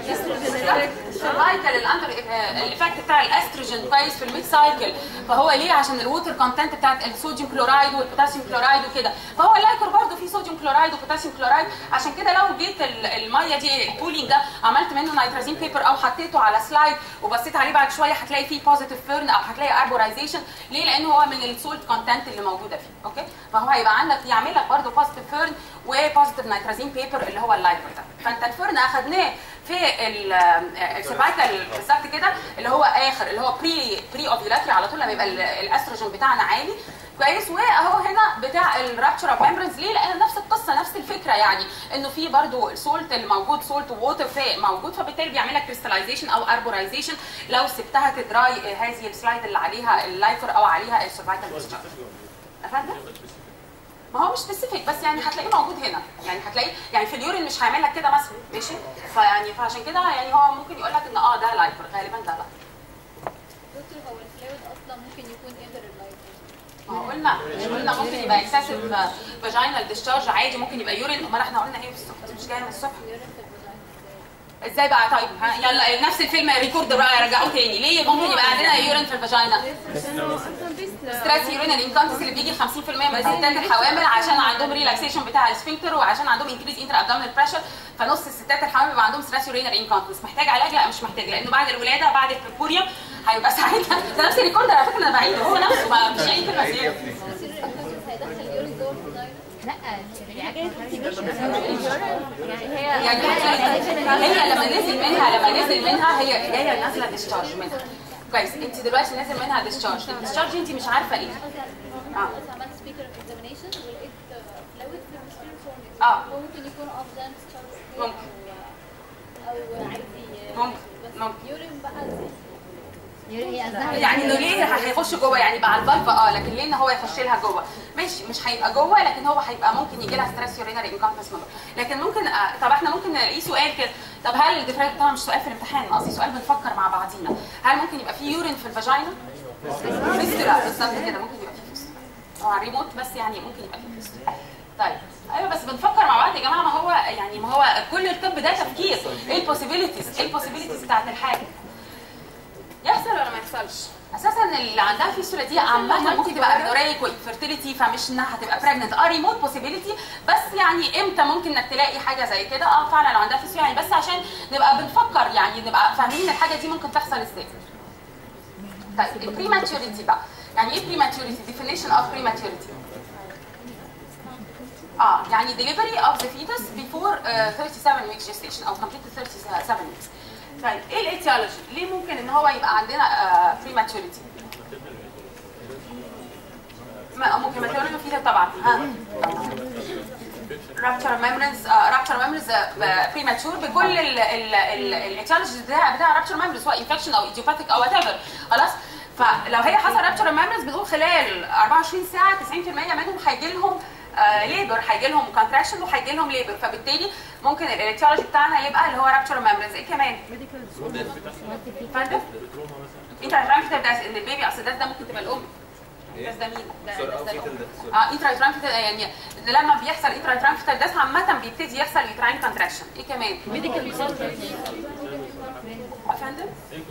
Speaker 1: السايكل الاندر الايفكت بتاع الاستروجين كويس في الميد سايكل فهو ليه عشان الووتر كونتنت بتاعت الصوديوم كلورايد والبوتاسيوم كلورايد وكده فهو اللايكور برضه فيه صوديوم كلورايد وبوتاسيوم كلورايد عشان كده لو جيت ال- الميه دي البولينج ده عملت منه نيتروجين بيبر او حطيته على سلايد وبصيت عليه بعد شويه هتلاقي فيه بوزيتيف فيرن او هتلاقي اربورايزيشن ليه؟ لان هو من السولت كونتنت اللي موجوده فيه اوكي فهو هيبقى عندك يعمل لك برضه بوزيتيف فيرن وبوزيتيف نيتروجين بيبر اللي هو اللايكور ده فانت الفيرن اخدناه في السيرفايكال بالظبط كده اللي هو اخر اللي هو بري بري اوفيولاتري على طول لما يبقى ال- الاستروجين بتاعنا عالي كويس واهو هنا بتاع الرابتشر اوف ميمبرنز ليه؟ لان نفس القصه نفس الفكره يعني انه في برضو السولت اللي موجود سولت ووتر في موجود فبالتالي بيعمل لك كريستاليزيشن او اربورايزيشن لو سبتها تدراي هذه السلايد اللي عليها اللايكر او عليها السيرفايكال ديسشارج افندم؟ ما هو مش سبيسيفيك بس يعني هتلاقيه موجود هنا يعني هتلاقيه يعني في اليورين مش هيعمل لك كده مثلا ماشي فيعني فعشان كده يعني هو ممكن يقول لك ان اه ده لايكر غالبا ده لايكر
Speaker 5: دكتور هو الفلويد اصلا ممكن يكون ايه غير اللايكر
Speaker 1: ما هو قلنا مش قلنا ممكن يبقى اكسسيف فاجينال ديscharge عادي ممكن يبقى يورين امال احنا قلنا ايه في الصبح دي مش جايه من الصبح
Speaker 5: يورين في الفاجينا ازاي
Speaker 1: ازاي بقى طيب ها يلا نفس الفيلم ريكورد بقى رجعوه تاني ليه ممكن يبقى عندنا يورين في الفاجينا ستريس يورينال انكونتس اللي بيجي 50% من الستات الحوامل عشان عندهم ريلاكسيشن بتاع السفنكتر وعشان عندهم انكريز انتر ابدومينال بريشر فنص الستات الحوامل بيبقى عندهم ستريس يورينال انكونتس محتاج علاج لا مش محتاج لانه بعد الولاده بعد البربوريوم هيبقى ساعتها ده نفس الريكورد على فكره انا بعيده هو نفسه ما مش اي كلمه زياده
Speaker 5: بس الانكونسيس هيدخل اليورين جوه الفاجينا
Speaker 3: لا يعني هي
Speaker 1: يعني هي لما نزل منها لما نزل منها هي جايه نازله ديscharge منها كويس انت دلوقتي نازل منها ديscharge الديscharge انت مش عارفه ايه اه
Speaker 5: بس عملت سبيكر اكزامينيشن ولقيت فلويد في المسفير فورمز
Speaker 1: آه.
Speaker 5: هو ممكن يكون اوف ذا discharge
Speaker 1: ممكن.
Speaker 5: او عادي
Speaker 1: ممكن.
Speaker 5: بس
Speaker 1: ممكن.
Speaker 5: يورين بقى زي
Speaker 3: هي قصدها
Speaker 1: يعني انه ليه هيخش جوه يعني بقى الفالف اه لكن ليه ان هو يخش لها جوه ماشي مش هيبقى جوه لكن هو هيبقى ممكن يجي لها ستريس يورينري انكونتنس لكن ممكن آه طب احنا ممكن نلاقيه سؤال كده طب هل الديفرنت طبعا مش سؤال في الامتحان قصدي سؤال بنفكر مع بعضينا هل ممكن يبقى فيه يورين في الفاجينا؟ فيستولا بالظبط كده ممكن يبقى فيه فيستولا هو على الريموت بس يعني ممكن يبقى فيه فيستولا طيب ايوه بس بنفكر مع بعض يا جماعه ما هو يعني ما هو كل الطب ده تفكير ايه البوسيبيليتيز ايه البوسيبيليتيز بتاعت الحاجه يحصل ولا ما يحصلش؟ اساسا اللي عندها فيستولا دي عامه ممكن تبقى ابنوريك وانفيرتيليتي فمش انها هتبقى بريجننت اه ريموت بوسيبيليتي بس يعني امتى ممكن انك تلاقي حاجه زي كده اه فعلا لو عندها فيستولا يعني بس عشان نبقى بنفكر يعني نبقى فاهمين الحاجه دي ممكن تحصل ازاي طيب البريماتوريتي بقى يعني ايه بريماتوريتي definition of prematurity اه يعني delivery of the fetus before uh, 37 weeks gestation او completed 37 weeks طيب ايه الايتيولوجي ليه ممكن ان هو يبقى عندنا uh, prematurity ما ممكن ماتيريال فيتا طبعا ها رابتشر ميموريز رابتشر ميموريز بريماتشور بكل الايتيولوجيز بتاع بتاع رابتشر ميموريز سواء انفكشن او ايديوباثيك او وات ايفر خلاص فلو هي حصل رابتشر ميموريز بنقول خلال 24 ساعه 90% منهم هيجي لهم ليبر هيجي لهم كونتراكشن وهيجي لهم ليبر فبالتالي ممكن الايتيولوجي بتاعنا يبقى اللي هو رابتشر ميموريز ايه كمان؟ فندم؟ انت هتعرف ده ان البيبي اصل ده ده ممكن تبقى الام بس ده مين؟ ده
Speaker 6: سوري،
Speaker 1: ده
Speaker 6: أو
Speaker 1: ده
Speaker 6: fetal
Speaker 1: الأم.
Speaker 6: death،
Speaker 1: اه انترا يعني لما بيحصل انترا ده عامة بيبتدي يحصل يوتراين كونتراكشن ايه كمان؟ افندم؟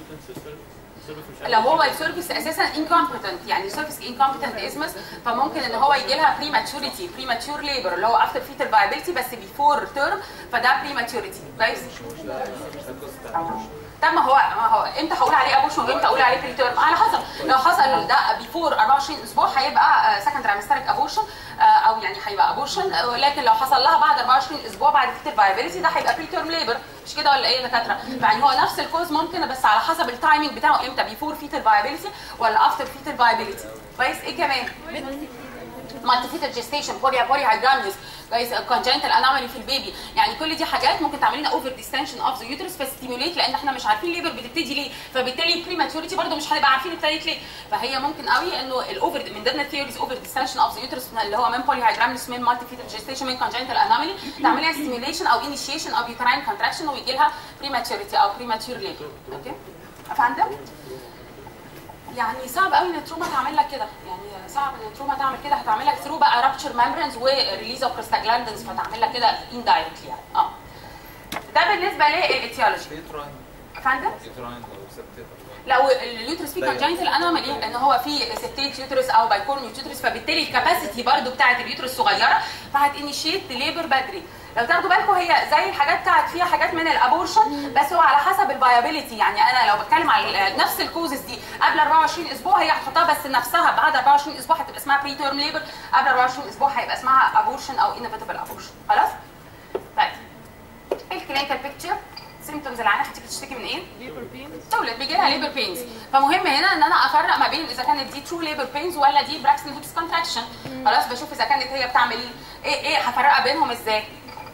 Speaker 1: لو هو السيرفيس اساسا incompetent يعني سيرفيس incompetent اسمس فممكن ان هو يجي لها prematurity premature labor اللي هو after fetal viability بس before term فده prematurity كويس؟ طب ما هو ما هو امتى هقول عليه ابوشن وامتى اقول عليه بري تيرم على حسب لو حصل ده بيفور 24 اسبوع هيبقى سكند ترايمستريك ابوشن او يعني هيبقى ابوشن لكن لو حصل لها بعد 24 اسبوع بعد فيتال فايبيليتي ده هيبقى بري تيرم ليبر مش كده ولا ايه يا دكاتره يعني هو نفس الكوز ممكن بس على حسب التايمنج بتاعه امتى بيفور فيتال فايبيليتي ولا افتر فيتال فايبيليتي كويس ايه كمان مالتي فيتال جيستيشن بوريا بوريا هيدراميوس كويس كونجنتال انامالي في البيبي يعني كل دي حاجات ممكن تعمل لنا اوفر ديستنشن اوف ذا يوترس فستيموليت لان احنا مش عارفين ليبر بتبتدي ليه فبالتالي بريماتوريتي برده مش هنبقى عارفين ابتدت ليه فهي ممكن قوي انه الاوفر من ضمن الثيوريز اوفر ديستنشن اوف ذا يوترس اللي هو من بولي هيدراميوس من مالتي فيتال جيستيشن من كونجنتال انامالي تعمل لها ستيميوليشن او انيشيشن او يوتراين كونتراكشن ويجي لها بريماتوريتي او بريماتور ليبر اوكي افندم يعني صعب قوي ان التروما تعمل لك كده يعني صعب ان التروما تعمل كده هتعمل لك ثرو بقى رابتشر ميمبرينز وريليز اوف بروستاجلاندنز فتعمل لك كده اندايركتلي يعني اه ده بالنسبه للايتيولوجي
Speaker 6: يوتراين
Speaker 1: فندم
Speaker 6: يوتراين لو سبتت
Speaker 1: لو اليوترس فيه كونجنتال انومالي ان هو فيه سبتيت يوترس او بايكورن يوترس فبالتالي الكاباسيتي برضو بتاعت اليوترس صغيره فهتنيشيت ليبر بدري لو تاخدوا بالكم هي زي الحاجات بتاعت فيها حاجات من الابورشن بس هو على حسب الفايابيليتي يعني انا لو بتكلم على نفس الكوزز دي قبل 24 اسبوع هي هتحطها بس نفسها بعد 24 اسبوع هتبقى اسمها بري تيرم ليبر قبل 24 اسبوع هيبقى اسمها ابورشن او انيفيتابل ابورشن خلاص؟ طيب ايه الكلينيكال بيكتشر؟ سيمتومز العيانه هتيجي تشتكي من ايه؟
Speaker 2: ليبر بين
Speaker 1: تولد بيجي لها ليبر بينز فمهم هنا ان انا افرق ما بين اذا كانت دي ترو ليبر بينز ولا دي براكسن هيبس كونتراكشن خلاص بشوف اذا كانت هي بتعمل ايه ايه ايه هفرقها بينهم ازاي؟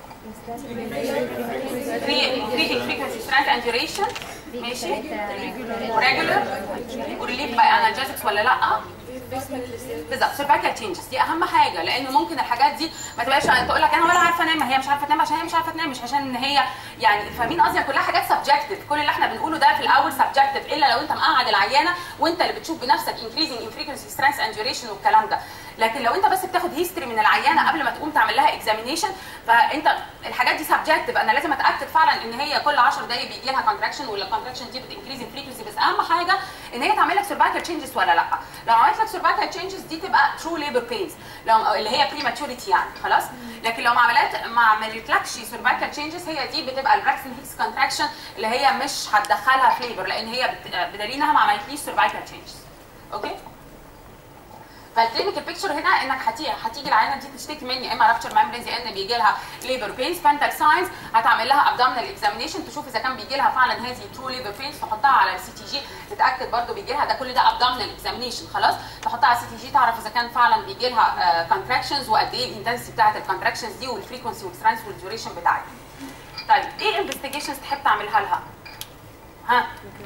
Speaker 1: فري فريكونسي سترينث اند ديوريشن ماشي وريجولر وريليف باي انالجيزكس ولا لا بالظبط سيرفايكال تشينجز دي اهم حاجه لان ممكن الحاجات دي ما تبقاش تقول لك انا ولا عارفه انام هي مش عارفه تنام عشان هي مش عارفه تنام مش عشان ان هي يعني فاهمين قصدي كلها حاجات سبجكتيف كل اللي احنا بنقوله ده في الاول سبجكتيف الا لو انت مقعد العيانه وانت اللي بتشوف بنفسك انكريزنج ان فريكونسي سترينث اند ديوريشن والكلام ده لكن لو انت بس بتاخد هيستوري من العيانه قبل ما تقوم تعمل لها اكزامينيشن فانت الحاجات دي سبجكتيف انا لازم اتاكد فعلا ان هي كل 10 دقائق بيجي لها كونتراكشن ولا الكونتراكشن دي بتنكريز ان فريكونسي بس اهم حاجه ان هي تعمل لك سيرفايكال تشينجز ولا لا لو عملت لك سيرفايكال تشينجز دي تبقى ترو ليبر بينز لو اللي هي بريماتوريتي يعني خلاص لكن لو ما عملت ما عملتلكش سيرفايكال تشينجز هي دي بتبقى البراكسن هيكس كونتراكشن اللي هي مش هتدخلها في ليبر لان هي بت- بدليل انها ما عملتليش سيرفايكال تشينجز اوكي فالكلينيكال بيكتشر هنا انك هتيجي هتيجي العيانه دي تشتكي مني يا اما رابتشر ميمبرينز يا اما بيجي لها ليبر بينز فانت الساينز هتعمل لها ابدومينال اكزامينيشن تشوف اذا كان بيجي لها فعلا هذه ترو ليبر بينز تحطها على السي تي جي تتاكد برده بيجي لها ده كل ده ابدومينال اكزامينيشن خلاص تحطها على السي تي جي تعرف اذا كان فعلا بيجي لها كونتراكشنز وقد ايه الانتنسيتي بتاعت الكونتراكشنز دي والفريكونسي والسترينث والديوريشن بتاعتها طيب ايه انفستيجيشنز تحب تعملها لها؟ ها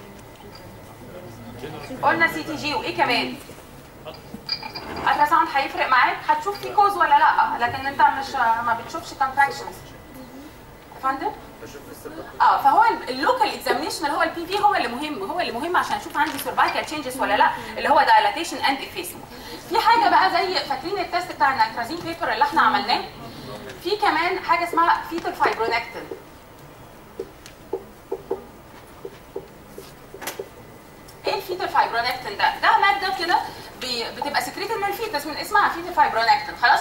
Speaker 1: قلنا سي تي جي وايه كمان؟ الترا ساوند هيفرق معاك هتشوف في كوز ولا لا لكن انت مش ما بتشوفش كونتراكشنز فندم
Speaker 6: بشوف السبب
Speaker 1: اه فهو اللوكال اكزامينشن اللي هو البي في هو اللي مهم هو اللي مهم عشان اشوف عندي سيرفايكال تشينجز ولا لا اللي هو دايلاتيشن اند افيسمنت في حاجه بقى زي فاكرين التست بتاع النيترازين بيبر اللي احنا عملناه في كمان حاجه اسمها فيتال فايبرونكتين ايه الفيتال فايبرونكتين ده؟ ده ماده كده بي- بتبقى سكريتد من الفيتس من اسمها فيتال فايبرونكتين خلاص؟ بتخلي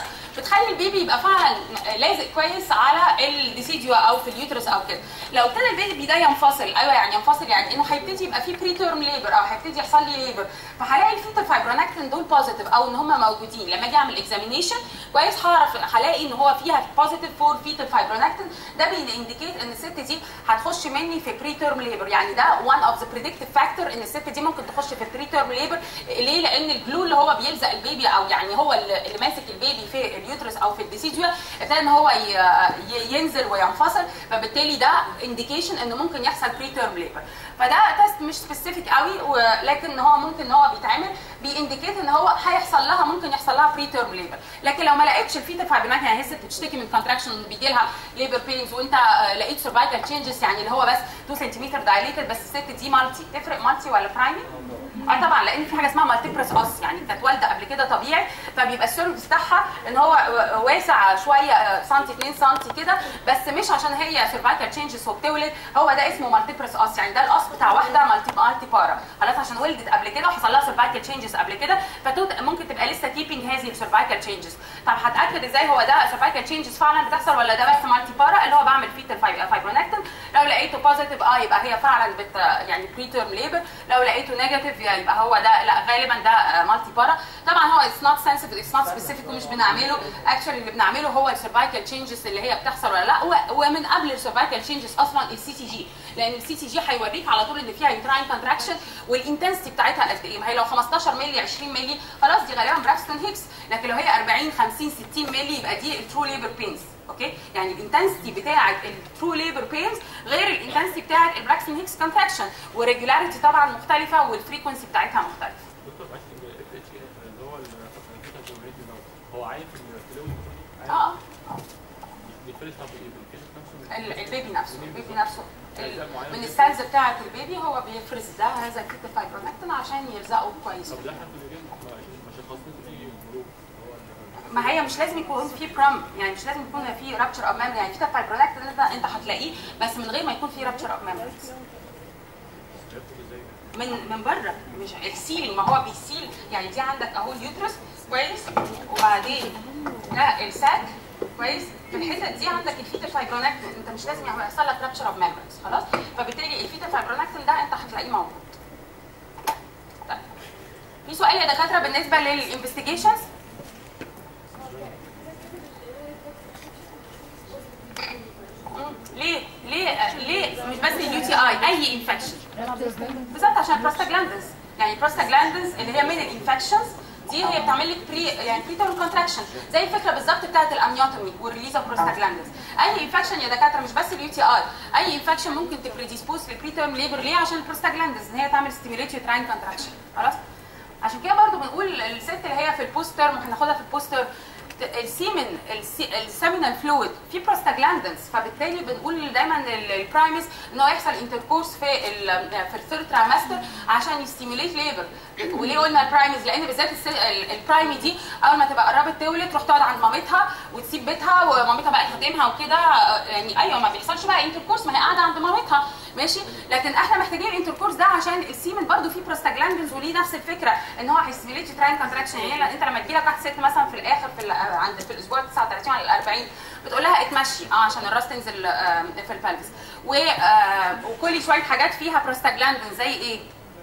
Speaker 1: بتخلي البيبي يبقى فعلا لازق كويس على الديسيديو او في اليوترس او كده لو ابتدى البيبي ده ينفصل ايوه يعني ينفصل يعني انه هيبتدي يبقى فيه بري تيرم ليبر او هيبتدي يحصل لي ليبر فهلاقي الفيتال فايبرونكتين دول بوزيتيف او ان هم موجودين لما اجي اعمل اكزامينيشن كويس هعرف هلاقي ان هو فيها بوزيتيف فور فيتال فايبرونكتين ده بينديكيت ان الست دي هتخش مني في بري تيرم ليبر يعني ده وان اوف ذا بريدكتيف فاكتور ان الست دي ممكن تخش في بري تيرم ليبر ليه لان الجلو اللي هو بيلزق البيبي او يعني هو اللي اللي ماسك البيبي في اليوترس او في الديسيديا ابتدى ان هو ي- ي- ينزل وينفصل فبالتالي ده انديكيشن انه ممكن يحصل بري تيرم ليبر فده تيست مش سبيسيفيك قوي ولكن هو ممكن ان هو بيتعمل بينديكيت ان هو هيحصل لها ممكن يحصل لها بري تيرم ليبر لكن لو ما لقيتش الفيتال فايبرونكتين يعني هي ست بتشتكي من كونتراكشن بيجي لها ليبر بينز وانت آه، لقيت سيرفايكال تشينجز يعني اللي هو بس 2 سنتيمتر دايليتد بس الست دي مالتي تفرق مالتي ولا برايمي؟ اه طبعا لان في حاجه اسمها مالتيبرس اس يعني كانت والده قبل كده طبيعي فبيبقى السيرفس بتاعها ان هو واسع شويه آه، سنتي 2 سنتي كده بس مش عشان هي سيرفايكال تشينجز وبتولد هو ده اسمه مالتيبرس اس يعني ده الاس بتاع واحده مالتي مالتي بارا خلاص عشان ولدت قبل كده وحصل لها سيرفايكال تشينجز قبل كده فتوت ممكن تبقى لسه كيبنج هذه السيرفايكال تشينجز طب هتاكد ازاي هو ده سيرفايكال تشينجز فعلا بتحصل ولا ده بس مالتي بارا اللي هو بعمل فيتال فايبرونكتين لو لقيته بوزيتيف اه يبقى هي فعلا بت يعني بري تيرم ليبر لو لقيته نيجاتيف يبقى هو ده لا غالبا ده مالتي بارا طبعا هو اتس نوت سنسيتيف اتس نوت سبيسيفيك ومش بنعمله اكشولي اللي بنعمله هو السيرفايكال تشينجز اللي هي بتحصل ولا لا و- ومن قبل السيرفايكال تشينجز اصلا السي تي جي لان السي تي جي هيوريك على طول ان فيها يوتراين كونتراكشن والانتنسيتي بتاعتها قد ايه ما هي لو 15 مللي 20 مللي خلاص دي غالبا براكستون هيكس لكن لو هي 40 50 60 مللي يبقى دي الترو ليبر بينز اوكي يعني الانتنسيتي بتاعه الترو ليبر بينز غير الانتنسيتي بتاعه البراكستون هيكس كونتراكشن والريجولاريتي طبعا مختلفه والفريكونسي بتاعتها مختلفه
Speaker 7: دكتور معلش الاف اتش اللي هو الفيتال ده هو عارف ان الفلويد
Speaker 1: اه
Speaker 7: بيتفرش طب ايه بيتفرش نفسه
Speaker 1: ال- البيبي نفسه البيبي نفسه ال- من السيلز بتاعه البيبي هو بيفرز ده هذا الكيت فايبرونكتين عشان يلزقه كويس
Speaker 7: طب ده حد اللي جاي مش الخاصين فيه بلوك هو ال-
Speaker 1: ما هي مش لازم يكون في برام يعني مش لازم يكون في رابتشر اوف ميموري يعني في فايبرونكتين انت انت هتلاقيه بس من غير ما يكون في رابتشر اوف ميموري
Speaker 7: عرفت ازاي
Speaker 1: من من بره مش السيل ما هو بيسيل يعني دي عندك اهو اليوترس كويس وبعدين ده الساك كويس في الحتت دي عندك الفيتا فايبرونكتين انت مش لازم يحصل لك رابتشر اوف ميموريز خلاص فبالتالي الفيتا فايبرونكتين ده انت هتلاقيه موجود طيب. في سؤال يا دكاتره بالنسبه للانفستيجيشنز ليه ليه ليه مش بس اليو تي اي اي انفكشن بالظبط عشان البروستاجلاندز يعني البروستاجلاندز اللي هي من الانفكشنز دي هي بتعمل لك بري يعني بري تيرم كونتراكشن زي الفكره بالظبط بتاعت الامنيوتومي والريليز اوف بروستاجلاندز اي انفكشن يا دكاتره مش بس اليو تي اي اي انفكشن ممكن تبريديسبوز للبري تيرم ليبر ليه عشان البروستاجلاندز ان هي تعمل ستيميوليت يوتراين كونتراكشن خلاص عشان كده برضو بنقول الست اللي هي في البوست تيرم وهنااخدها في البوست تيرم السيمن السيمينال فلويد في بروستاجلاندنز فبالتالي بنقول دايما البرايمز ان هو يحصل انتركورس في ال في الثيرد ترايمستر عشان يستيموليت ليبر وليه قلنا البرايمز لان بالذات الس- ال- البرايمي دي اول ما تبقى قربت تولد تروح تقعد عند مامتها وتسيب بيتها ومامتها بقى تخدمها وكده يعني ايوه ما بيحصلش بقى انتركورس ما هي قاعده عند مامتها ماشي لكن احنا محتاجين الانتركورس ده عشان السيمن برضو فيه بروستاجلاندنز وليه نفس الفكره ان هو هيستيميليت يوتراين كونتراكشن يعني انت لما تجي لك واحده ست مثلا في الاخر في ال- عند في الاسبوع 39 ولا 40 بتقول لها اتمشي اه عشان الراس تنزل آه، في البلفس و آه، وكل شويه حاجات فيها بروستاجلاندين زي ايه؟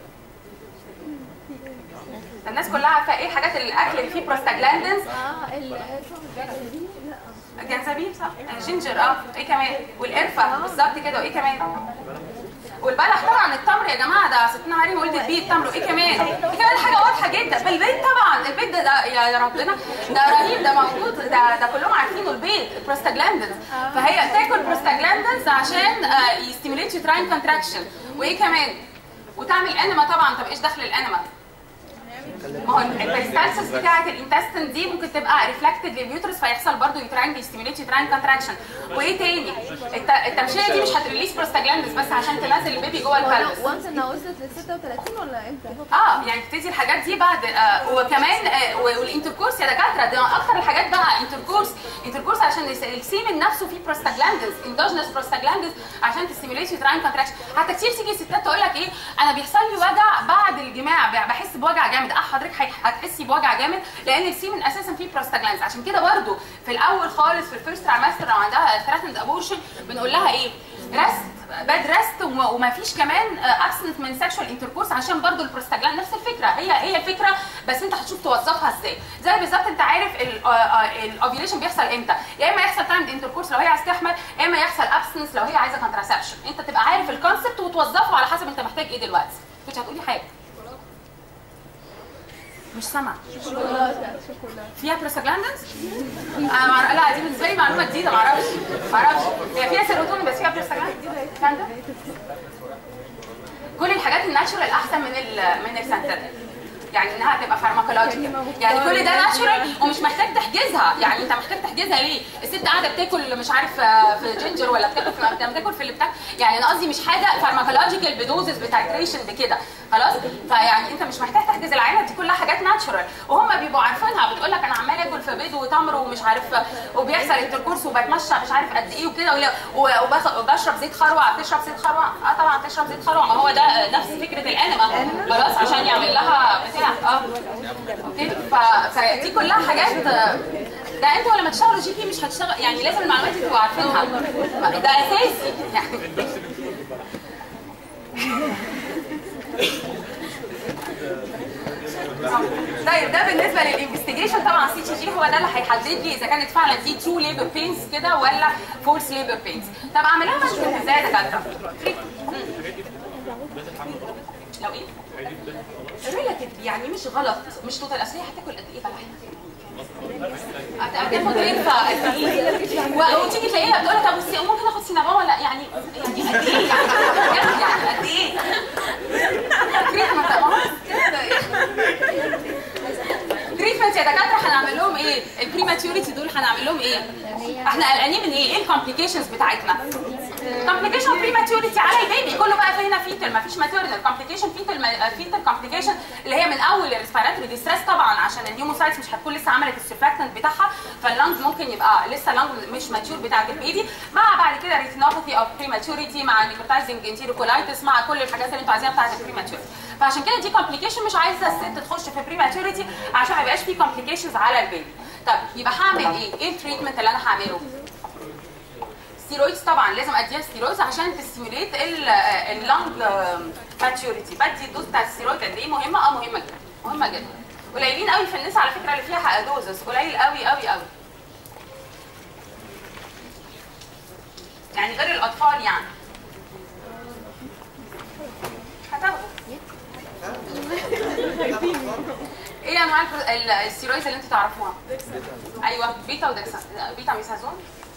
Speaker 1: الناس كلها عارفه ايه حاجات الاكل اللي فيه بروستاجلاندينز
Speaker 2: اه ال لا
Speaker 1: جنزبيل صح جينجر اه ايه كمان والقرفه بالظبط كده وايه كمان والبلح طبعا التمر يا جماعه ده ستنا مريم ولدت بيه التمر وايه كمان ايه كمان حاجه واضحه جدا بالبيض طبعا البيض ده, ده يا ربنا ده رهيب ده موجود ده ده كلهم عارفينه البيض البروستاجلاندنز فهي تاكل بروستاجلاندنز عشان آه، يستيميليت يوتراين كونتراكشن وايه كمان وتعمل انما طبعا طب ايش دخل الانما ما هو البريستالسيس بتاعه الانتستين دي ممكن تبقى ريفلكتد لليوترس فيحصل برضه يوتراين بيستيميليت يوتراين كونتراكشن وايه تاني الت- التمشيه دي مش هتريليس بروستاجلاندز بس عشان تنزل البيبي جوه البلس
Speaker 2: وانس انها وصلت ل 36 ولا امتى؟
Speaker 1: اه يعني بتبتدي الحاجات دي بعد آه وكمان آه والانتركورس يا دكاتره ده اكتر الحاجات بقى انتركورس انتركورس عشان الس- السيمن نفسه فيه بروستاجلاندز اندوجنس بروستاجلاندز عشان تستيميليت يوتراين كونتراكشن حتى كتير تيجي ستات تقول لك ايه انا بيحصل لي وجع بعد الجماع ب- بحس بوجع جامد لا حضرتك هي- هتحسي بوجع جامد لان السيمن اساسا فيه بروستاجلاندز عشان كده برضو في الاول خالص في الفيرست ترايمستر لو عندها ثريتند ابورشن بنقول لها ايه ريست باد ريست وما فيش كمان ابسنت من سيكشوال انتركورس عشان برضو البروستاجلاند نفس الفكره هي هي الفكره بس انت هتشوف توظفها ازاي زي بالظبط انت عارف الاوفيوليشن بيحصل امتى يا اما يحصل تايم انتركورس لو هي عايزه تحمل يا اما يحصل ابسنس لو هي عايزه كونتراسبشن انت تبقى عارف الكونسبت وتوظفه على حسب انت محتاج ايه دلوقتي كنت هتقولي حاجه مش سامعه فيها بروستاجلاندنز؟ انا مع... لا دي بالنسبه لي معلومه جديده معرفش معرفش هي فيها سيروتونين بس فيها بروستاجلاندنز جديده فاهمه؟ كل الحاجات الناتشورال احسن من ال من السنتيتك يعني انها تبقى فارماكولوجيكال يعني كل ده ناتشورال ومش محتاج تحجزها يعني انت محتاج تحجزها ليه الست قاعده بتاكل مش عارف آه، في جينجر ولا بتاكل في بتاع- بتاكل في اللي بتاع يعني انا قصدي مش حاجه فارماكولوجيكال بدوزز بتايتريشن بكده خلاص فيعني انت مش محتاج تحجز العينه دي كلها حاجات ناتشورال وهم بيبقوا عارفينها بتقول لك انا عمال اكل في بيض وتمر ومش عارف وبيحصل انتركورس وبتمشى مش عارف قد ايه وكده ولا- و- وباخد- وبشرب زيت خروع بتشرب زيت خروع اه طبعا تشرب زيت خروع ما هو ده نفس فكره الانما خلاص عشان يعمل لها بتاع اه اوكي ف- فدي كلها حاجات آه، ده انتوا لما تشتغلوا جي بي مش هتشتغل يعني لازم المعلومات دي تبقوا عارفينها ده اساسي يعني طيب ده بالنسبه للانفستيجيشن طبعا سي تي جي هو ده اللي هيحدد لي اذا كانت فعلا دي ترو ليبر بينز كده ولا فورس ليبر بينز طب اعملها مانجمنت ازاي يا دكاتره؟ لو ايه؟ ريلاتيف يعني مش غلط مش توتال اصل هي هتاكل قد ايه بلح؟ هت- هتاخد رغفه قد ايه؟ و- وتيجي تلاقيها بتقول لك طب بصي ممكن اخد سينابون ولا يعني يعني قد ايه يعني بجد يعني قد ايه؟ تريتمنت ما هو كده يعني. تريتمنت يا دكاتره هنعمل لهم ايه؟ البريماتيوريتي دول هنعمل لهم ايه؟ احنا قلقانين من ايه؟ ايه الكومبليكيشنز بتاعتنا؟ كومبليكيشن بريماتيوريتي على البيبي كله بقى في هنا فيتال مفيش ماتيرنال كومبليكيشن فيتال فيتال كومبليكيشن اللي هي من اول الريسبيراتوري ديستريس طبعا عشان النيوموسايتس مش هتكون لسه عملت السيرفاكتنت بتاعها فاللنج ممكن يبقى لسه اللنج مش ماتيور بتاعت البيبي مع بعد كده ريتينوباثي اوف بريماتيوريتي مع نيكروتايزنج انتيروكولايتس مع كل الحاجات اللي انتوا عايزينها بتاعت البريماتيوريتي فعشان كده دي كومبليكيشن مش عايزه الست تخش في بريماتيوريتي عشان ما يبقاش في كومبليكيشنز على البيبي طب يبقى هعمل ايه؟ ايه التريتمنت اللي انا هعمله؟ ستيرويدز طبعا لازم اديها ستيرويدز عشان تستيموليت اللنج ماتيوريتي بدي الدوز بتاع الستيرويد قد ايه مهمه اه مهمه جدا مهمه جدا قليلين قوي في النساء على فكره اللي فيها دوزز قليل قوي قوي قوي يعني غير الاطفال يعني هتاخدوا ايه انواع البرو- ال- الستيرويدز اللي انتوا تعرفوها؟ ايوه بيتا ودكسا بيتا ميثازون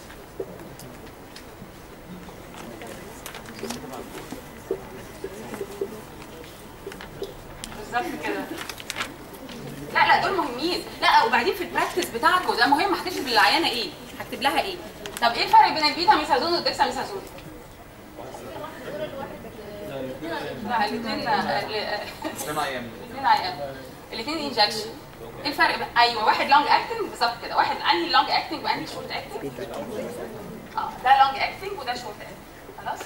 Speaker 1: بالظبط كده لا لا دول مهمين لا وبعدين في البراكتس بتاعكم ده مهم هتكتب للعيانه ايه هكتب لها ايه طب ايه الفرق بين البيتا ميثازون والدكسا ميثازون لا الاثنين
Speaker 6: اثنين ايام
Speaker 1: الاثنين عيان الاثنين انجكشن ايه الفرق بين ايوه واحد لونج اكتنج بالظبط كده واحد انهي لونج اكتنج وانهي شورت اكتنج اه ده لونج اكتنج وده شورت اكتنج خلاص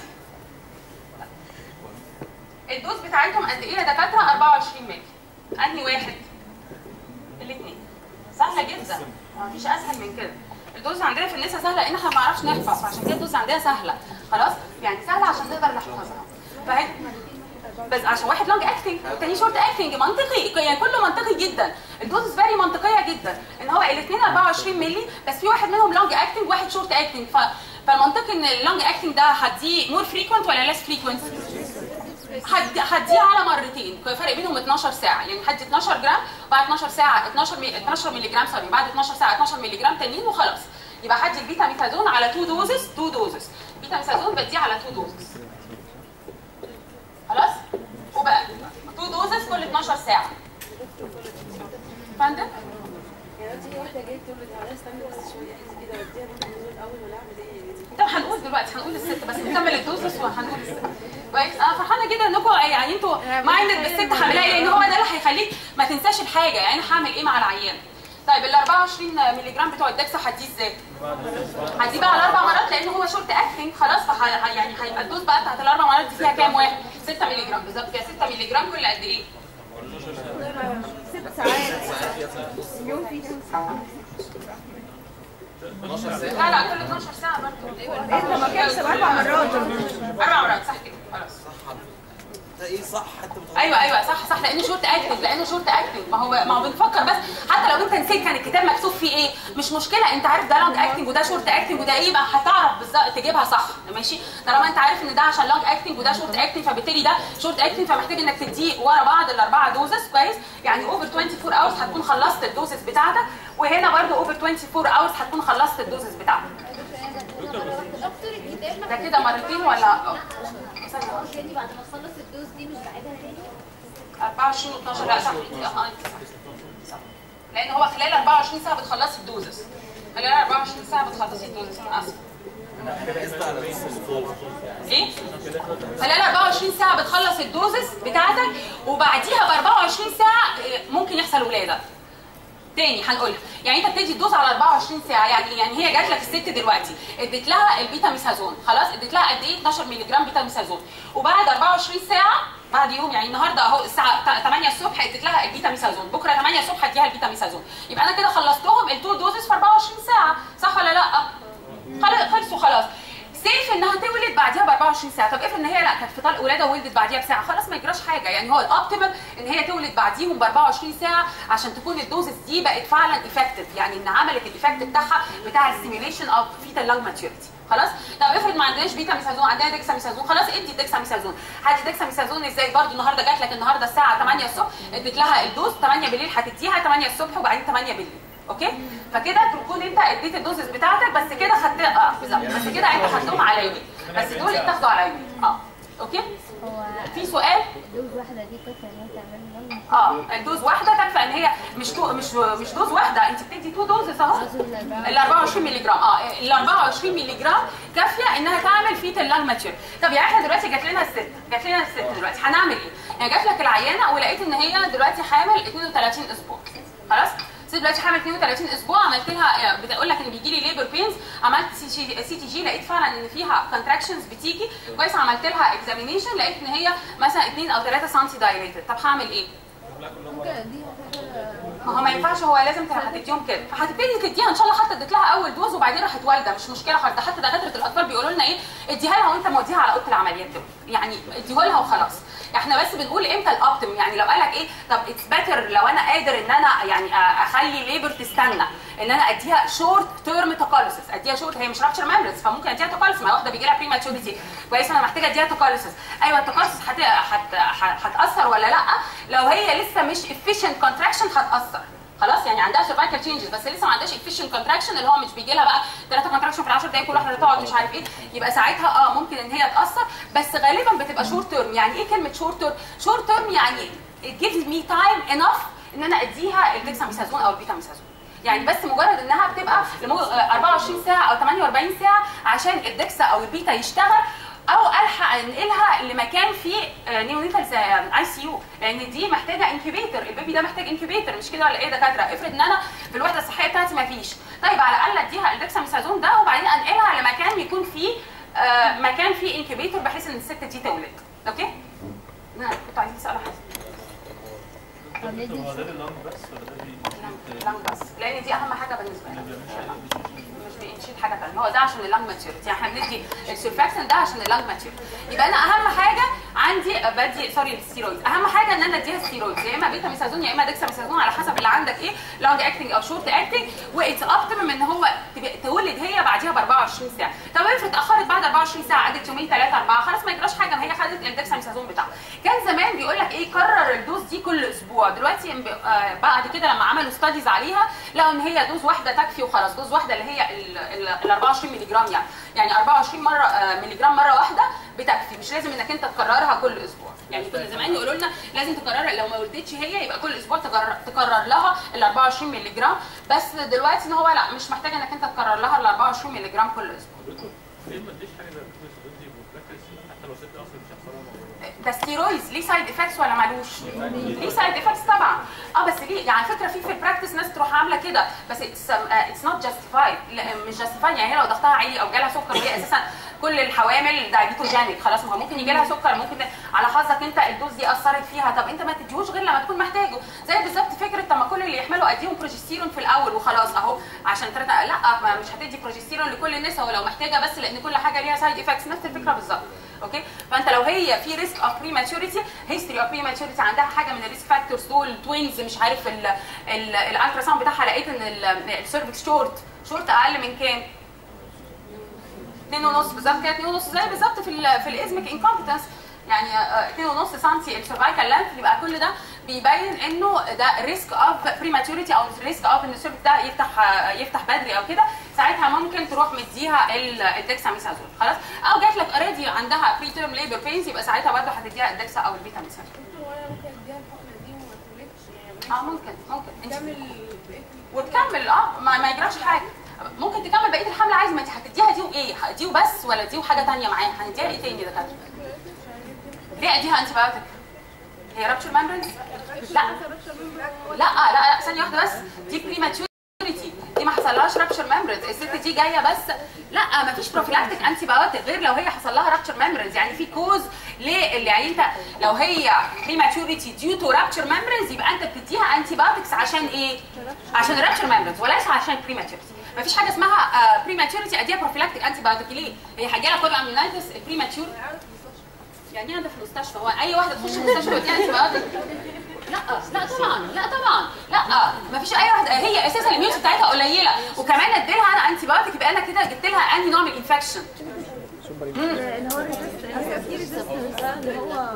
Speaker 1: الدوز بتاعتهم قد ايه يا دكاتره 24 مللي انهي واحد الاثنين سهله جدا مفيش اسهل من كده الدوز عندنا في النساء سهله لان احنا ما بنعرفش نحفظ فعشان كده الدوز عندنا سهله خلاص يعني سهله عشان نقدر نحفظها فاهم بس عشان واحد لونج اكتنج والتاني شورت اكتنج منطقي يعني كله منطقي جدا الدوز فيري منطقيه جدا ان هو الاثنين 24 مللي بس في واحد منهم لونج اكتنج وواحد شورت اكتنج ف فالمنطقي ان اللونج اكتنج ده هديه مور فريكوينت ولا ليس فريكوينت؟ هديه على مرتين فرق بينهم 12 ساعه يعني هدي 12 جرام بعد 12 ساعه 12 مي... 12 مللي جرام سوري بعد 12 ساعه 12 مللي جرام تانيين وخلاص يبقى هدي البيتا ميثادون على 2 دوزز 2 دوزز بيتا ميثادون بديه على 2 دوزز خلاص وبقى 2 دوزز كل 12 ساعه فندم
Speaker 4: يعني انت واحده جايه تقول لي تعالى استني بس شويه عايزه كده وديها ممكن نقول الاول ولا اعمل ايه
Speaker 1: طب هنقول دلوقتي هنقول الست بس نكمل الدوزس وهنقول الست كويس انا فرحانه جدا انكم يعني انتوا مايندد بالست هعملها ايه لان هو ده اللي هيخليك ما تنساش الحاجه يعني انا هعمل ايه مع العيان طيب ال 24 مللي جرام بتوع الدكسا هديه ازاي؟ هديه بقى على اربع مرات لان هو شورت اكتنج خلاص فه يعني هيبقى الدوز بقى بتاعت الاربع مرات دي فيها كام واحد؟ 6 مللي جرام بالظبط كده 6 مللي جرام كل قد ايه؟
Speaker 2: ست ساعات
Speaker 6: ساعات يطلع نص
Speaker 2: اليوم فيه كام ساعة
Speaker 6: 12 ساعه
Speaker 1: لا لا كل 12 ساعه برضه
Speaker 2: ايه ده ما كانش اربع مرات
Speaker 1: اربع مرات صح كده خلاص
Speaker 6: صح ده ايه صح حتى بتغير
Speaker 1: ايوه ايوه صح صح لانه شورت اكتنج لانه شورت اكتنج ما هو ما هو بنفكر بس حتى لو انت نسيت كان الكتاب مكتوب فيه ايه مش مشكله انت عارف ده لونج اكتنج وده شورت اكتنج وده ايه بقى هتعرف بالظبط تجيبها صح ماشي طالما انت عارف ان ده عشان لونج اكتنج وده شورت اكتنج فبالتالي ده شورت اكتنج فمحتاج انك تديه ورا بعض الاربعه دوزز كويس يعني اوفر 24 اورز هتكون خلصت الدوزز بتاعتك وهنا برده اوفر 24 اورز هتكون خلصت الدوزز بتاعتك
Speaker 5: دكتور الكتاب
Speaker 1: ده كده مرتين ولا
Speaker 5: تاني بعد ما تخلص الدوز دي مش بعيدها تاني
Speaker 1: 24 و 12 لا صح اه انت صح صح لان هو خلال 24 ساعه بتخلصي الدوزز خلال 24 ساعه بتخلصي الدوزز انا اسف
Speaker 6: كده قست على بس الفوق
Speaker 1: ايه خلال 24 ساعه بتخلص الدوزز بتاعتك وبعديها ب 24 ساعه إيه، ممكن يحصل ولاده تاني هنقولها يعني انت بتدي الدوز على 24 ساعه يعني يعني هي جات لك الست دلوقتي اديت لها البيتا ميثازون خلاص اديت لها قد ايه 12 مللي جرام بيتا ميثازون وبعد 24 ساعه بعد يوم يعني النهارده اهو الساعه 8 الصبح اديت لها البيتا ميثازون بكره 8 الصبح هديها البيتا ميثازون يبقى انا كده خلصتهم التو دوزز في 24 ساعه صح ولا لا خلاص خلصوا خلاص سيف انها تولد بعديها ب 24 ساعه طب افرض ان هي لا كانت في طلق ولاده وولدت بعديها بساعه خلاص ما يجراش حاجه يعني هو الاوبتيمال ان هي تولد بعديهم ب 24 ساعه عشان تكون الدوزز دي بقت فعلا افكتيف يعني ان عملت الايفكت بتاعها بتاع السيميليشن اوف فيتال لانج ماتيوريتي خلاص طب افرض ما عندناش بيتا ميثازون عندنا ديكسا ميثازون خلاص ادي ديكسا ميثازون هاتي ديكسا ميثازون ازاي برضو النهارده جات لك النهارده الساعه 8 الصبح اديت لها الدوز 8 بالليل هتديها 8 الصبح وبعدين 8 بالليل اوكي فكده تكون انت اديت الدوزز بتاعتك بس كده خدت اه بالظبط بس كده انت خدتهم على يومين بس دول اتاخدوا على يومين اه اوكي
Speaker 3: هو
Speaker 1: في سؤال
Speaker 3: دوز واحدة دي كفاية ان هي تعمل لهم
Speaker 1: اه الدوز واحده تكفى ان هي مش تو مش مش دوز واحده انت بتدي تو دوزز اهو
Speaker 3: أظن الأربعة
Speaker 1: ال 24 مللي جرام اه ال 24 مللي جرام كافيه انها تعمل فيتال لانج ماتيور طب يعني احنا دلوقتي جات لنا الست جات لنا الست دلوقتي هنعمل ايه؟ يعني جات لك العيانه ولقيت ان هي دلوقتي حامل 32 اسبوع خلاص ست دلوقتي حامل 32 اسبوع عملت لها بتقول لك ان بيجي لي ليبر بينز عملت سي تي جي لقيت فعلا ان فيها كونتراكشنز بتيجي كويس عملت لها اكزامينيشن لقيت ان هي مثلا 2 او 3 سم دايليتد طب هعمل ايه؟
Speaker 2: ممكن اديها حاجة
Speaker 1: ما هو ما ينفعش هو لازم تبقى هتديهم كده فهتبتدي تديها ان شاء الله حتى اديت لها اول دوز وبعدين راحت والده مش مشكله خالص ده حتى دكاتره الاطفال بيقولوا لنا ايه اديها لها وانت موديها على اوضه العمليات دول يعني اديه لها وخلاص احنا بس بنقول امتى الاوبتيم يعني لو قال لك ايه طب اتس بيتر لو انا قادر ان انا يعني اخلي ليبر تستنى ان انا اديها شورت تيرم توكاليسيس اديها شورت هي مش رابتشر ميمبرز فممكن اديها توكاليسيس ما واحده بيجي لها بري ماتشوريتي كويس انا محتاجه اديها توكاليسيس ايوه التوكاليسيس هت... هت... هتاثر ولا لا لو هي لسه مش efficient contraction هتاثر خلاص يعني عندها سيرفايكال تشينجز بس لسه ما عندهاش efficient contraction اللي هو مش بيجي لها بقى ثلاثه كونتراكشن في 10 دقايق كل واحده تقعد مش عارف ايه يبقى ساعتها اه ممكن ان هي تاثر بس غالبا بتبقى شورت تيرم يعني ايه كلمه شورت تيرم شورت تيرم يعني it gives me time enough ان انا اديها الديكساميثازون او البيتاميثازون يعني بس مجرد انها بتبقى لمده 24 ساعه او 48 ساعه عشان الدكسا او البيتا يشتغل او الحق انقلها لمكان فيه نيونيتال اي سي يو لان دي محتاجه انكيبيتر البيبي ده محتاج انكيبيتر مش كده ولا ايه دكاتره افرض ان انا في الوحده الصحيه بتاعتي ما فيش طيب على الاقل اديها الدكساميثازون ده وبعدين انقلها لمكان يكون فيه آه، مكان فيه انكيبيتر بحيث ان الست دي تولد اوكي نعم كنتوا عايزين تسالوا حاجه
Speaker 3: طب ندي
Speaker 7: هو ده اللنج بس ولا ده بي-
Speaker 1: لانج بس لان دي اهم حاجه بالنسبه لنا مش بنشيل حاجه ثانيه هو ده عشان اللانج ماتيوريتي يعني احنا بندي السيرفاكسن ده عشان اللانج ماتيوريتي يبقى انا اهم حاجه عندي بدي سوري الستيرويدز اهم حاجه ان انا اديها ستيرويدز يا اما بيتا ميثازون يا اما ديكسا ميثازون على حسب اللي عندك ايه لونج اكتنج او شورت اكتنج واتس اوبتيمم ان هو تبقى- تولد هي بعديها ب 24 ساعه طب افرض اتاخرت بعد 24 ساعه قعدت يومين ثلاثه اربعه خلاص ما يجراش حاجه ما هي خدت الديكسا ميثازون بتاعها كان زمان بيقول لك ايه كرر الدوز دي كل اسبوع دلوقتي ب- آه، بعد كده لما عملوا ستاديز عليها لقوا ان هي دوز واحده تكفي وخلاص دوز واحده اللي هي ال- ال ال 24 مللي جرام يعني يعني 24 مره آه، مللي جرام مره واحده بتكفي مش لازم انك انت تكررها كل اسبوع يعني كنا زمان يقولوا لنا لازم تكرر لو ما ولدتش هي يبقى كل اسبوع تكرر, تكرر لها ال 24 مللي جرام بس دلوقتي ان هو لا مش محتاج انك انت تكرر لها ال 24 مللي جرام كل اسبوع
Speaker 7: ليه ما اديش حاجه زي البروتين دي بروفلاكتس حتى لو ست اصلا مش هيحصل لها موضوع
Speaker 1: ده ستيرويدز ليه سايد افكتس ولا مالوش؟ ليه سايد افكتس طبعا اه بس ليه يعني على فكره في في البراكتس ناس تروح عامله كده بس اتس اتس نوت جاستيفايد مش جاستيفايد يعني هي لو ضغطها عالي او جالها سكر وهي اساسا كل الحوامل دايبيتوجينيك خلاص ما هو ممكن يجي لها سكر ممكن على حظك انت الدوز دي اثرت فيها طب انت ما تديهوش غير لما تكون محتاجه زي بالظبط فكره طب ما كل اللي يحملوا اديهم بروجستيرون في الاول وخلاص اهو عشان ترد لا ما مش هتدي بروجستيرون لكل الناس هو لو محتاجه بس لان كل حاجه ليها سايد افكتس نفس الفكره بالظبط اوكي فانت لو هي في ريسك اوف بريماتوريتي هيستوري اوف بريماتوريتي عندها حاجه من الريسك فاكتورز دول توينز مش عارف الالترا ساوند بتاعها لقيت ان السيرفكس شورت شورت اقل من كام؟ اتنين ونص بالظبط كده اتنين ونص زي بالظبط في ال في الازمك انكومبتنس يعني آه، اتنين ونص سنتي السيرفايكال لانث يبقى كل ده بيبين انه ده ريسك اوف بريماتوريتي او ريسك اوف ان السيرفكس ده يفتح آه، يفتح بدري او كده ساعتها ممكن تروح مديها ال- الدexamethasone خلاص او جات لك اوريدي عندها بري تيرم ليبر بينز يبقى ساعتها برضه هتديها الدكسا او البيتاميثاسون
Speaker 4: دكتور وانا ممكن اديها الحقنه دي وما تولدش يعني
Speaker 1: اه ممكن ممكن انت
Speaker 4: تعمل بقيه
Speaker 1: وتكمل اه ما, ما يجراش حاجه ممكن تكمل بقيه الحمل عايز ما انت هتديها دي وايه دي وبس ولا دي وحاجه ثانيه معاها هنديها ايه تاني ده كده ليه اديها انتي بايوتيك هي رابتشر ممبرنز لا لا لا لا ثانيه واحده بس دي بريماتوريتي دي ما حصلهاش رابتشر ممبرنز الست دي جايه بس لا ما فيش بروفيلاكتيك انتي بايوتيك غير لو هي حصل لها رابتشر ممبرنز يعني في كوز ليه اللي يعني انت لو هي بريماتوريتي ديو تو رابتشر ممبرنز يبقى انت بتديها انتي بايوتكس عشان ايه؟ عشان رابتشر ممبرنز وليس عشان بريماتوريتي مفيش حاجه اسمها بريماتوريتي اديها بروفيلاكتيك انتي بايوتيك ليه؟ هي هيجي لها كوريو اميونايتس البريماتور يعني ايه ده في المستشفى هو اي واحده تخش المستشفى وتديها انتي بايوتيك لا لا طبعا لا طبعا لا ما فيش اي واحده هي اساسا الاميونتي بتاعتها قليله وكمان اديلها انا انتي بايوتيك يبقى انا كده جبت لها انهي نوع من الانفكشن
Speaker 2: اللي هو الريزيستنس في ريزيستنس اللي هو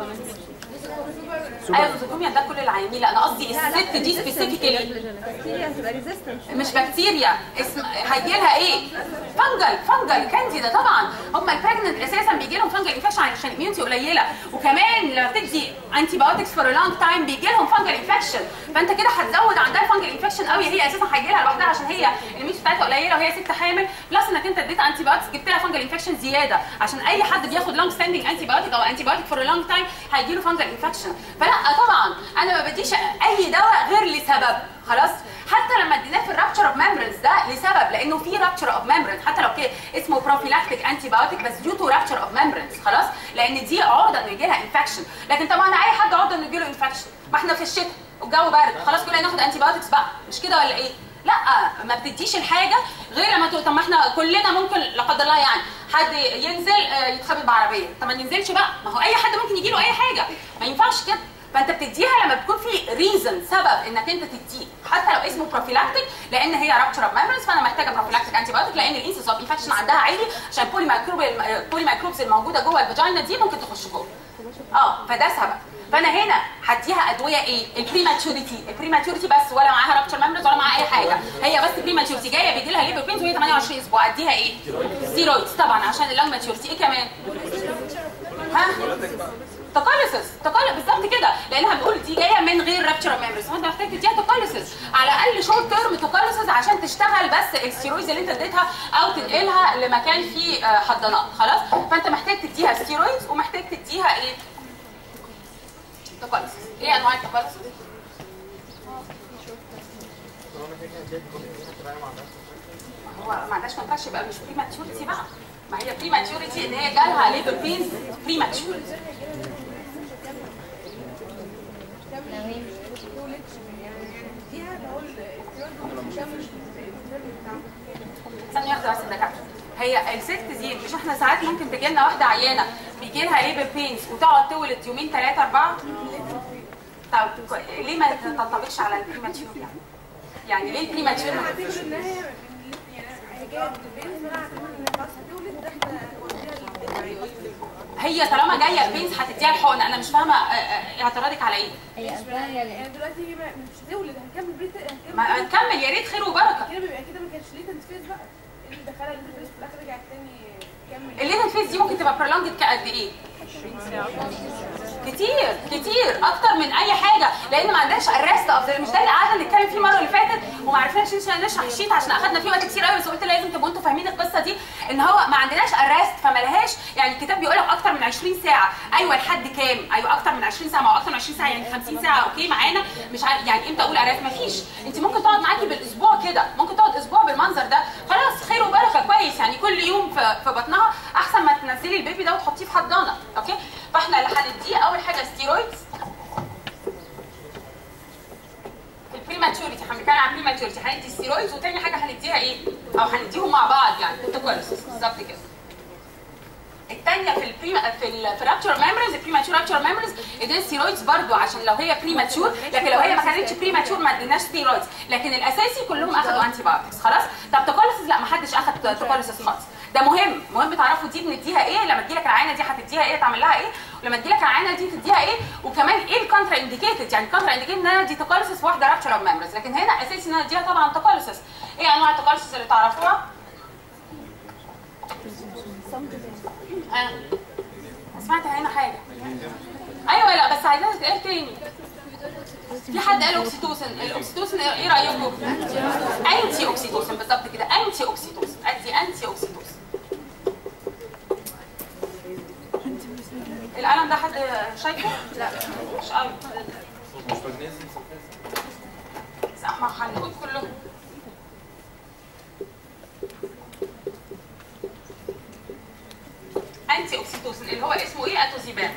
Speaker 1: ايوه الزيتوميا ده كل العيانين لا انا قصدي الست دي سبيسيفيكالي
Speaker 2: بكتيريا هتبقى ريزيستنس
Speaker 1: مش بكتيريا اسم هيجي لها ايه؟ فنجل فنجل كانديدا طبعا هم البريجننت اساسا بيجي لهم فنجل انفكشن عشان الاميونتي قليله وكمان لما بتدي انتي بايوتكس فور لونج تايم بيجي لهم فنجل انفكشن فانت كده هتزود عندها فنجل انفكشن قوي هي اساسا هيجي لها لوحدها عشان هي الاميونتي بتاعتها قليله وهي ست حامل بلس انك انت اديت انتي بايوتكس جبت لها فنجل انفكشن زياده عشان اي حد بياخد لونج ستاندنج انتي بايوتيك او انتي بايوتيك فور لونج تايم هيجي له فنجل انفكشن فلا طبعا انا ما بديش اي دواء غير لسبب خلاص حتى لما اديناه في الرابتشر اوف ميمبرنز ده لسبب لانه في رابتشر اوف ميمبرنز حتى لو كان اسمه بروفيلاكتيك انتي بايوتيك بس ديو تو رابتشر اوف ميمبرنز خلاص لان دي عرضه انه يجي لها انفكشن لكن طبعا اي حد عرضه انه يجي له انفكشن ما احنا في الشتاء والجو بارد خلاص كلنا ناخد انتي بايوتكس بقى مش كده ولا ايه لا ما بتديش الحاجه غير لما تقول طب ما احنا كلنا ممكن لا قدر الله يعني حد ينزل آه، يتخبط بعربيه طب ما ننزلش بقى ما هو اي حد ممكن يجي له اي حاجه ما ينفعش كده فانت بتديها لما بتكون في ريزن سبب انك انت تديه حتى لو اسمه بروفيلاكتيك لان هي رابتشر اوف ميمبرنز فانا محتاجه بروفيلاكتيك انتي بايوتيك لان الانسيس اوف انفكشن عندها عالي عشان بولي مايكروب بولي مايكروبز الموجوده جوه الفاجينا دي ممكن تخش جوه اه فده سبب فانا هنا هديها ادويه ايه البريماتوريتي البريماتوريتي بس ولا معاها رابتشر ميمبرنز ولا معاها اي حاجه هي بس بريماتوريتي جايه بيجي لها ليبر بينز وهي 28 اسبوع اديها ايه ستيرويدز طبعا عشان اللونج ماتوريتي ايه كمان ها تقاليسس تقال بالظبط كده لانها بتقول دي جايه من غير رابتشر ميمبرز فانت محتاج تديها تقاليسس على الاقل شورت تيرم تقاليسس عشان تشتغل بس الستيرويدز اللي انت اديتها او تنقلها لمكان فيه آه، حضانات خلاص فانت محتاج تديها ستيرويدز ومحتاج تديها ايه تقاليسس ايه انواع التقاليسس هو ما عندهاش ما ينفعش يبقى مش بريماتوريتي بقى ما هي بريماتوريتي ان هي جالها ليبر بينز بريماتور
Speaker 3: لو هي مش
Speaker 4: تولدش يعني ديها اللي هو الاستيرويد مش مكمل الترم بتاعها
Speaker 1: ثانية واحدة بس الدكاترة هي الست دي مش احنا ساعات ممكن تجي لنا واحدة عيانة بيجي لها ليبر بينز وتقعد تولد يومين ثلاثة أربعة طب كو- ليه ما تنطبقش على البريماتور يعني؟ يعني ليه البريماتور
Speaker 4: انا هعتبر ان هي من- يعني هي جايه بنت فانا هعتبر ان هي خلاص هتولد ده احنا نوديها للبيت.
Speaker 1: هي طالما جاية بينز هتديها الحقنة أنا مش فاهمة آه، آه، اعتراضك على إيه؟
Speaker 3: هي قصدها هي
Speaker 4: يعني دلوقتي هي ما- مش هتولد هنكمل بريت هنكمل
Speaker 1: ما نكمل يا ريت خير وبركة
Speaker 4: كده بيبقى كده ما كانش ليه تنفيذ بقى إيه اللي دخلها اللي في الاخر رجعت تاني كمل
Speaker 1: الليتن فيس دي ممكن تبقى برولونجد كقد ايه؟ كتير كتير اكتر من اي حاجه لان ما عندناش الريست اوف مش ده اللي قعدنا نتكلم فيه المره اللي فاتت وما عرفناش نشرح نشرح الشيت عشان اخدنا فيه وقت كتير قوي بس قلت لازم تبقوا انتوا فاهمين القصه دي ان هو ما عندناش الريست فما لهاش يعني الكتاب بيقول لك اكتر من 20 ساعه ايوه لحد كام؟ ايوه اكتر من 20 ساعه ما هو اكتر من 20 ساعه يعني 50 ساعه اوكي معانا مش عارف يعني امتى اقول الريست مفيش انت ممكن تقعد معاكي بالاسبوع كده ممكن تقعد اسبوع بالمنظر ده خلاص خير وبركه كويس يعني كل يوم في, في بطنها احسن ما تنزلي البيبي ده وتحطيه في حضانه اوكي فاحنا اللي هنديه اول حاجه ستيرويدز في البريماتوريتي احنا بنتكلم عن بريماتوريتي هندي ستيرويدز وتاني حاجه هنديها ايه او هنديهم مع بعض يعني بروتوكولز بالظبط كده الثانيه في البريما في ال في الرابتشر ميموريز البريماتور رابتشر ميموريز ادينا ستيرويدز برضو عشان لو هي بريماتور لكن لو هي ما كانتش بريماتور ما اديناش ستيرويدز لكن الاساسي كلهم اخذوا انتي بايوتكس خلاص طب توكوليسيس لا ما حدش اخذ توكوليسيس خالص ده مهم مهم تعرفوا دي بنديها ايه لما تجيلك العينه دي هتديها ايه تعمل لها ايه ولما تجيلك العينه دي تديها ايه وكمان ايه الكونترا انديكيتد يعني الكونترا انديكيتد ان انا دي توكوليسيس في واحده رابتشر اوف ميموريز لكن هنا اساسي ان انا اديها طبعا توكوليسيس ايه انواع التوكوليسيس اللي تعرفوها؟ آه. سمعت هنا حاجه ايوه لا بس عايزاها تتقال تاني في حد قال اوكسيتوسن الاوكسيتوسن ايه رايكم انتي اوكسيتوسن بالظبط كده انتي اوكسيتوسن ادي انتي اوكسيتوسن القلم ده حد شايفه لا مش قوي
Speaker 6: مش مغنيسيوم سلفيت
Speaker 1: صح ما هنقول كلهم انتي اوكسيتوسن اللي هو اسمه ايه اتوزيبان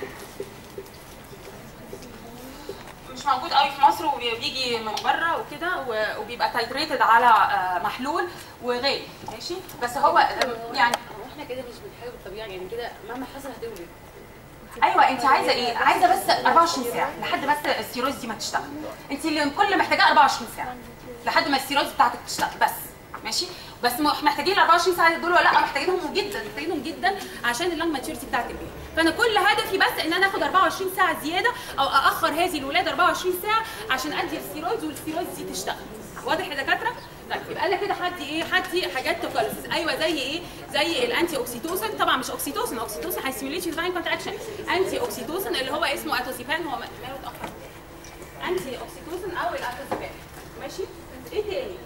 Speaker 1: مش موجود قوي في مصر وبيجي من بره وكده و- وبيبقى تايتريتد على آه، محلول وغالي ماشي بس هو آم، يعني
Speaker 8: احنا كده مش بنحاول بالطبيعه يعني كده مهما حصل هتولد
Speaker 1: ايوه انت عايزه ايه عايزه بس 24 ساعه لحد بس الستيرويدز دي ما تشتغل انت اللي كل اللي محتاجاه 24 ساعه لحد ما الستيرويدز بتاعتك تشتغل بس ماشي بس مش محتاجين ال 24 ساعه دول ولا لا محتاجينهم جدا محتاجينهم جدا عشان اللونج ماتيورتي بتاعت البيبي فانا كل هدفي بس ان انا اخد 24 ساعه زياده او ااخر هذه الولاده 24 ساعه عشان ادي الستيرويدز والستيرويدز دي تشتغل واضح يا دكاتره طيب يبقى لنا كده حد ايه حد حاجات توكاليسيس ايوه زي ايه زي الانتي اوكسيتوسن طبعا مش اوكسيتوسن اوكسيتوسن هيستيميليت يوتراين كونتراكشن انتي اوكسيتوسن اللي هو اسمه اتوزيبان هو ماله اتاخر انتي اوكسيتوسن او الاتوزيبان ماشي ايه تاني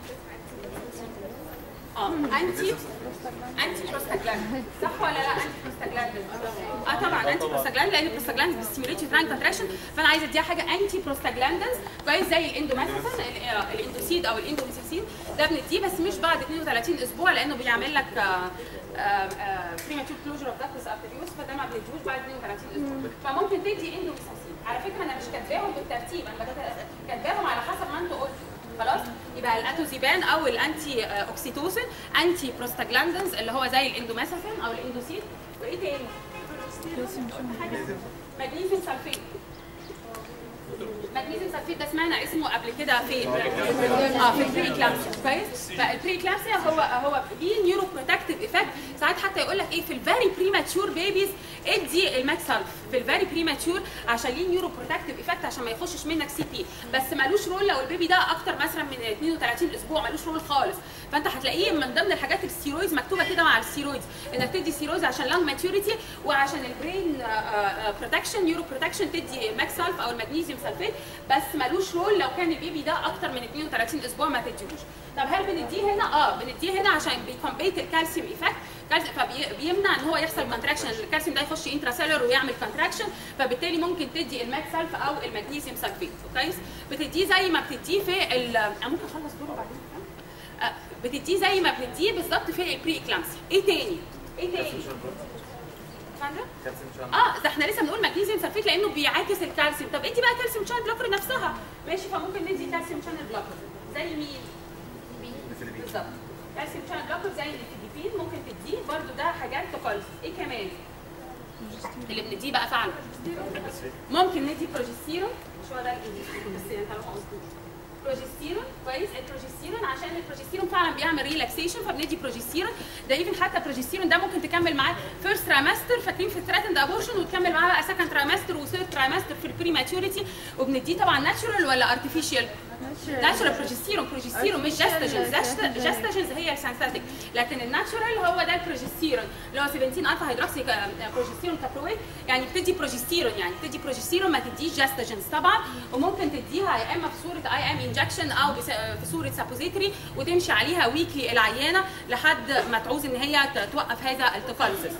Speaker 1: اه انتي انتي بروستاجلاند صح ولا لا انتي بروستاجلاند اه طبعا انتي بروستاجلاند لان البروستاجلاند بيستيميليت يوتراين كونتراكشن فانا عايزه اديها حاجه انتي بروستاجلاندنز كويس زي الاندوماثيسن ال- آه، الاندوسيد او الاندوميثيسين ده بنديه بس مش بعد 32 اسبوع لانه بيعمل لك بريماتور كلوجر اوف داكتس ارتريوس فده ما بنديهوش بعد 32 اسبوع فممكن تدي اندوميثيسين على فكره انا مش كاتباهم بالترتيب انا بكتب- كاتباهم على حسب ما انتوا قلتوا خلاص يبقى الاتوزيبان او الانتي آه، اوكسيتوسين انتي بروستاجلاندنز اللي هو زي الاندوماثيسين او الاندوسيد وايه تاني؟ حاجه مغنيسيوم سلفيت مغنيسيوم سلفيت ده سمعنا اسمه قبل كده في اه في البري كلامسيا كويس فالبري كلامسيا هو هو ليه نيورو بروتكتيف ايفكت ساعات حتى يقول لك ايه في الفيري بريماتشور بيبيز ادي الماك سلف في الفيري بريماتشور عشان ليه نيورو بروتكتيف ايفكت عشان ما يخشش منك سي بي بس ملوش رول لو البيبي ده اكتر مثلا من 32 اسبوع ملوش رول خالص فانت هتلاقيه من ضمن الحاجات الستيرويدز مكتوبه كده مع الستيرويدز انك تدي ستيرويدز عشان لانج ماتيوريتي وعشان البرين بروتكشن نيورو بروتكشن تدي الماك سلف او المغنيسيوم سلفيت بس ملوش رول لو كان البيبي ده اكتر من 32 اسبوع ما تديهوش طب هل بنديه هنا اه بنديه هنا عشان بيكمبيت الكالسيوم ايفكت فبيمنع ان هو يحصل كونتراكشن الكالسيوم ده يخش انترا سيلر ويعمل كونتراكشن فبالتالي ممكن تدي الماك سلف او المغنيسيوم سلفيت كويس بتديه زي ما بتديه في ال أنا ممكن اخلص دول وبعدين آه، بتديه زي ما بنديه بالظبط في البري اكلامسيا ايه تاني ايه تاني فاهمة؟
Speaker 6: كالسيوم شان
Speaker 1: اه ده احنا لسه بنقول مغنيسيوم سلفيت لانه بيعاكس الكالسيوم طب ادي بقى كالسيوم شانل بلوكر نفسها ماشي فممكن ندي كالسيوم شانل بلوكر زي مين
Speaker 6: الفلبين
Speaker 1: بالظبط كالسيوم شانل بلوكر زي الفيديبين ممكن تديه برده ده حاجات توكالسيس ايه كمان اللي بنديه بقى فعلا ممكن ندي بروجستيرون مش هو ده الانجليزي بس يعني طالما قصدي بروجستيرون كويس البروجستيرون عشان البروجستيرون فعلا بيعمل ريلاكسيشن فبندي بروجستيرون ده ايفن حتى البروجستيرون ده ممكن تكمل معاه فيرست ترايمستر فاكرين في الثريتند ابورشن وتكمل معاه بقى سكند ترايمستر وثيرد ترايمستر في البري ماتيوريتي وبنديه طبعا ناتشورال ولا ارتفيشال ناتشورال بروجستيرون بروجستيرون مش جاستاجنز جاستاجنز هي السينثيتك لكن الناتشورال هو ده البروجستيرون اللي هو 17 الفا هيدروكسي بروجستيرون كابرويت يعني بتدي بروجستيرون يعني بتدي بروجستيرون ما تديش جاستاجنز طبعا وممكن تديها يا اما في صوره اي ام انجكشن او بس- في صوره سابوزيتري وتمشي عليها ويكلي العيانه لحد ما تعوز ان هي ت- توقف هذا التقلص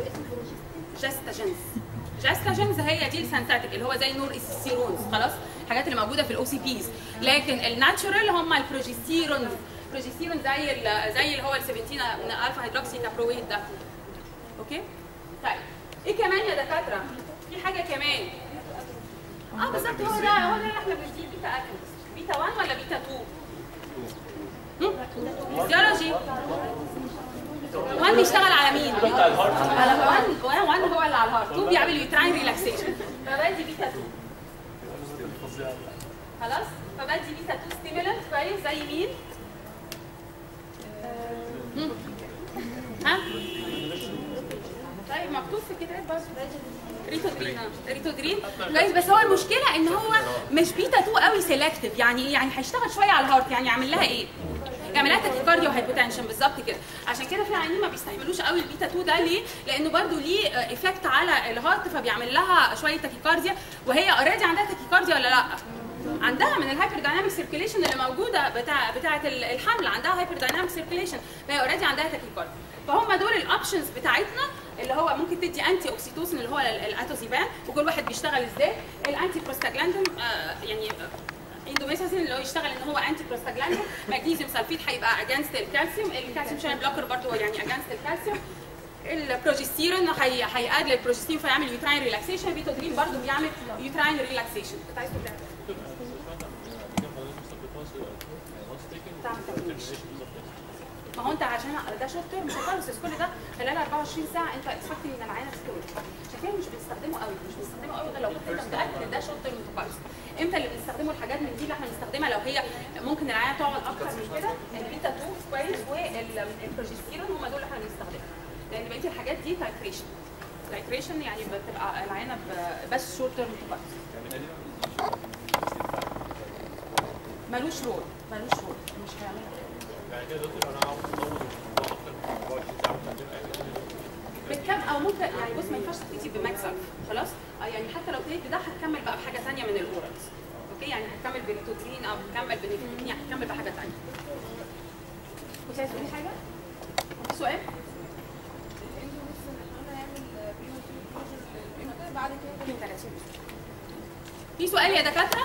Speaker 1: جاستاجنز جاستاجنز هي دي السنتاتيك اللي هو زي نور السيرونز خلاص الحاجات اللي موجوده في الاو سي بيز لكن الناتشورال هم البروجستيرون بروجستيرون زي ال- زي اللي هو ال 17 من الفا هيدروكسي كابرويت ده اوكي طيب ايه كمان يا دكاتره في حاجه كمان اه بالظبط هو ده هو ده اللي احنا بنديه بيتا اكنس بيتا 1 ولا بيتا 2 فيزيولوجي 1 بيشتغل على مين؟ على 1 1 هو اللي على الهارت 2 بيعمل يوتراين ريلاكسيشن فبدي بيتا 2 خلاص فبدي بيتا 2 ستيمولنت كويس زي مين؟ مم. ها؟ طيب مكتوب في الكتاب برضه ريتودرين آه. ريتودرين كويس بس هو المشكله ان هو مش بيتا 2 قوي سيلكتيف يعني ايه يعني هيشتغل شويه على الهارت يعني يعمل لها ايه؟ يعمل لها تاكيكارديا وهايبوتنشن بالظبط كده عشان كده في عيانين ما بيستحملوش قوي البيتا 2 ده ليه؟ لانه برضه ليه ايفكت على الهارت فبيعمل لها شويه تاكيكارديا وهي اوريدي عندها تاكيكارديا ولا لا؟ عندها من الهايبر دايناميك سيركيليشن اللي موجوده بتاع بتاعه الحمل عندها هايبر دايناميك سيركيليشن فهي اوريدي عندها تاكيكارديا فهم دول الاوبشنز بتاعتنا اللي هو ممكن تدي انتي اوكسيتوسن اللي هو ال- الاتوزيبان وكل واحد بيشتغل ازاي الانتي بروستاجلاندين آه يعني اندوميساسين اللي هو يشتغل ان هو انتي بروستاجلاندين مغنيسيوم سلفيت هيبقى اجانست الكالسيوم الكالسيوم شانل بلوكر برضه يعني اجانست الكالسيوم البروجستيرون هي هيقلل البروجستيرون فيعمل يوتراين ريلاكسيشن بيتودرين برضه بيعمل يوتراين ريلاكسيشن كنت عايز تقول حاجة؟ ما هو انت عشان ده شورت تيرم سيكاليسيس كل ده خلال 24 ساعه انت اكسبكتنج ان العينه تستوي عشان كده مش بنستخدمه قوي مش بنستخدمه قوي غير لو كنت انت متاكد ان ده شورت تيرم سيكاليسيس امتى اللي بنستخدمه الحاجات من دي اللي احنا بنستخدمها لو هي ممكن العينه تقعد اكتر من كده البيتا 2 كويس والبروجستيرون هم دول اللي احنا بنستخدمهم لان بقيه الحاجات دي تايتريشن تايتريشن يعني بتبقى العينه ب- بس شورت تيرم سيكاليسيس ملوش رول ملوش رول مش هيعملها
Speaker 7: يعني كده دكتور انا عاوز اطول الموضوع اكتر من 24 ساعه ممكن أعمل
Speaker 1: بكم او ممكن يعني بص ما ينفعش تبتدي بمكسب خلاص آه يعني حتى لو ابتديت بده هتكمل بقى بحاجه ثانيه من الاورالز اوكي يعني هتكمل بالتوترين او هتكمل بنيكوتين يعني هتكمل بحاجه ثانيه كنت عايز تقولي حاجه؟ في سؤال؟
Speaker 4: بعد كده
Speaker 1: 30 في سؤال يا دكاتره؟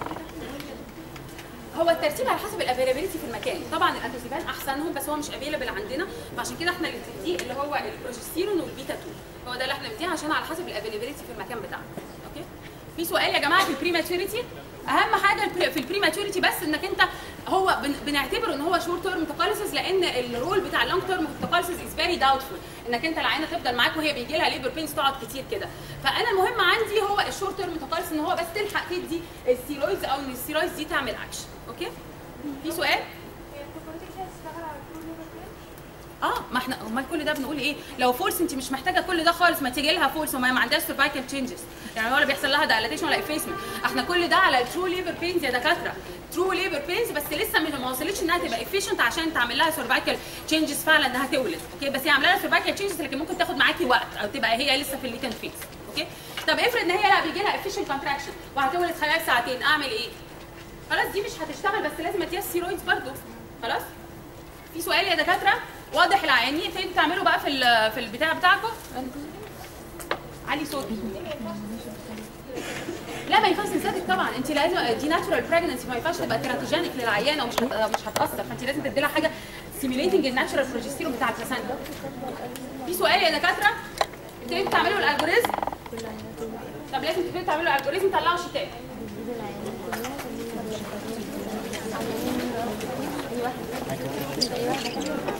Speaker 1: هو الترتيب على حسب الافيلابيلتي في المكان طبعا الاتوزيبان احسنهم بس هو مش افيلابل عندنا فعشان كده احنا اللي بنديه اللي هو البروجستيرون والبيتا 2 هو ده اللي احنا بنديه عشان على حسب الافيلابيلتي في المكان بتاعنا اوكي في سؤال يا جماعه في البريماتوريتي اهم حاجه البري- في البريماتوريتي بس انك انت هو بن- بنعتبره ان هو شورت تيرم تقاليسيس لان الرول بتاع اللونج تيرم تقاليسيس از فيري داوتفول انك انت العينه تفضل معاك وهي بيجي لها ليبر بينز تقعد كتير كده فانا المهم عندي هو الشورت تيرم تقاليسيس ان هو بس تلحق تدي الستيرويدز او ان الستيرويدز دي تعمل اكشن اوكي في سؤال
Speaker 4: هي الكوبرتيك هتشتغل على كل مكان
Speaker 1: اه ما احنا امال كل ده بنقول ايه لو فورس انت مش محتاجه كل ده خالص ما تيجي لها فورس وما ما عندهاش سيرفايكال تشينجز يعني ولا بيحصل لها دايلاتيشن ولا افيسمنت احنا كل ده على الترو ليبر بينز يا دكاتره ترو ليبر بينز بس لسه مش- ما وصلتش انها تبقى افيشنت عشان تعمل لها سيرفايكال تشينجز فعلا انها تولد اوكي بس هي عامله لها سيرفايكال تشينجز لكن ممكن تاخد معاكي وقت او تبقى هي لسه في الليتن فيز اوكي طب افرض ان هي لا بيجي لها افيشنت كونتراكشن وهتولد خلال ساعتين اعمل ايه خلاص دي مش هتشتغل بس لازم اديها ستيرويدز برضه خلاص في سؤال يا دكاتره واضح العيانين تبتدوا تعملوا بقى في ال- في البتاع بتاعكم علي صوتك لا ما ينفعش تنساتك طبعا انت لازم دي ناتشورال بريجنسي ما ينفعش تبقى تيراتوجينيك للعيانه ومش هت... مش هتاثر فانت لازم تدي لها حاجه سيميليتنج الناتشورال بروجستيرون بتاع البلاسنتا في سؤال يا دكاتره ابتديتوا تعملوا الالجوريزم طب لازم تبتدوا تعملوا الالجوريزم طلعوا شتات
Speaker 3: اي واحد اي واحد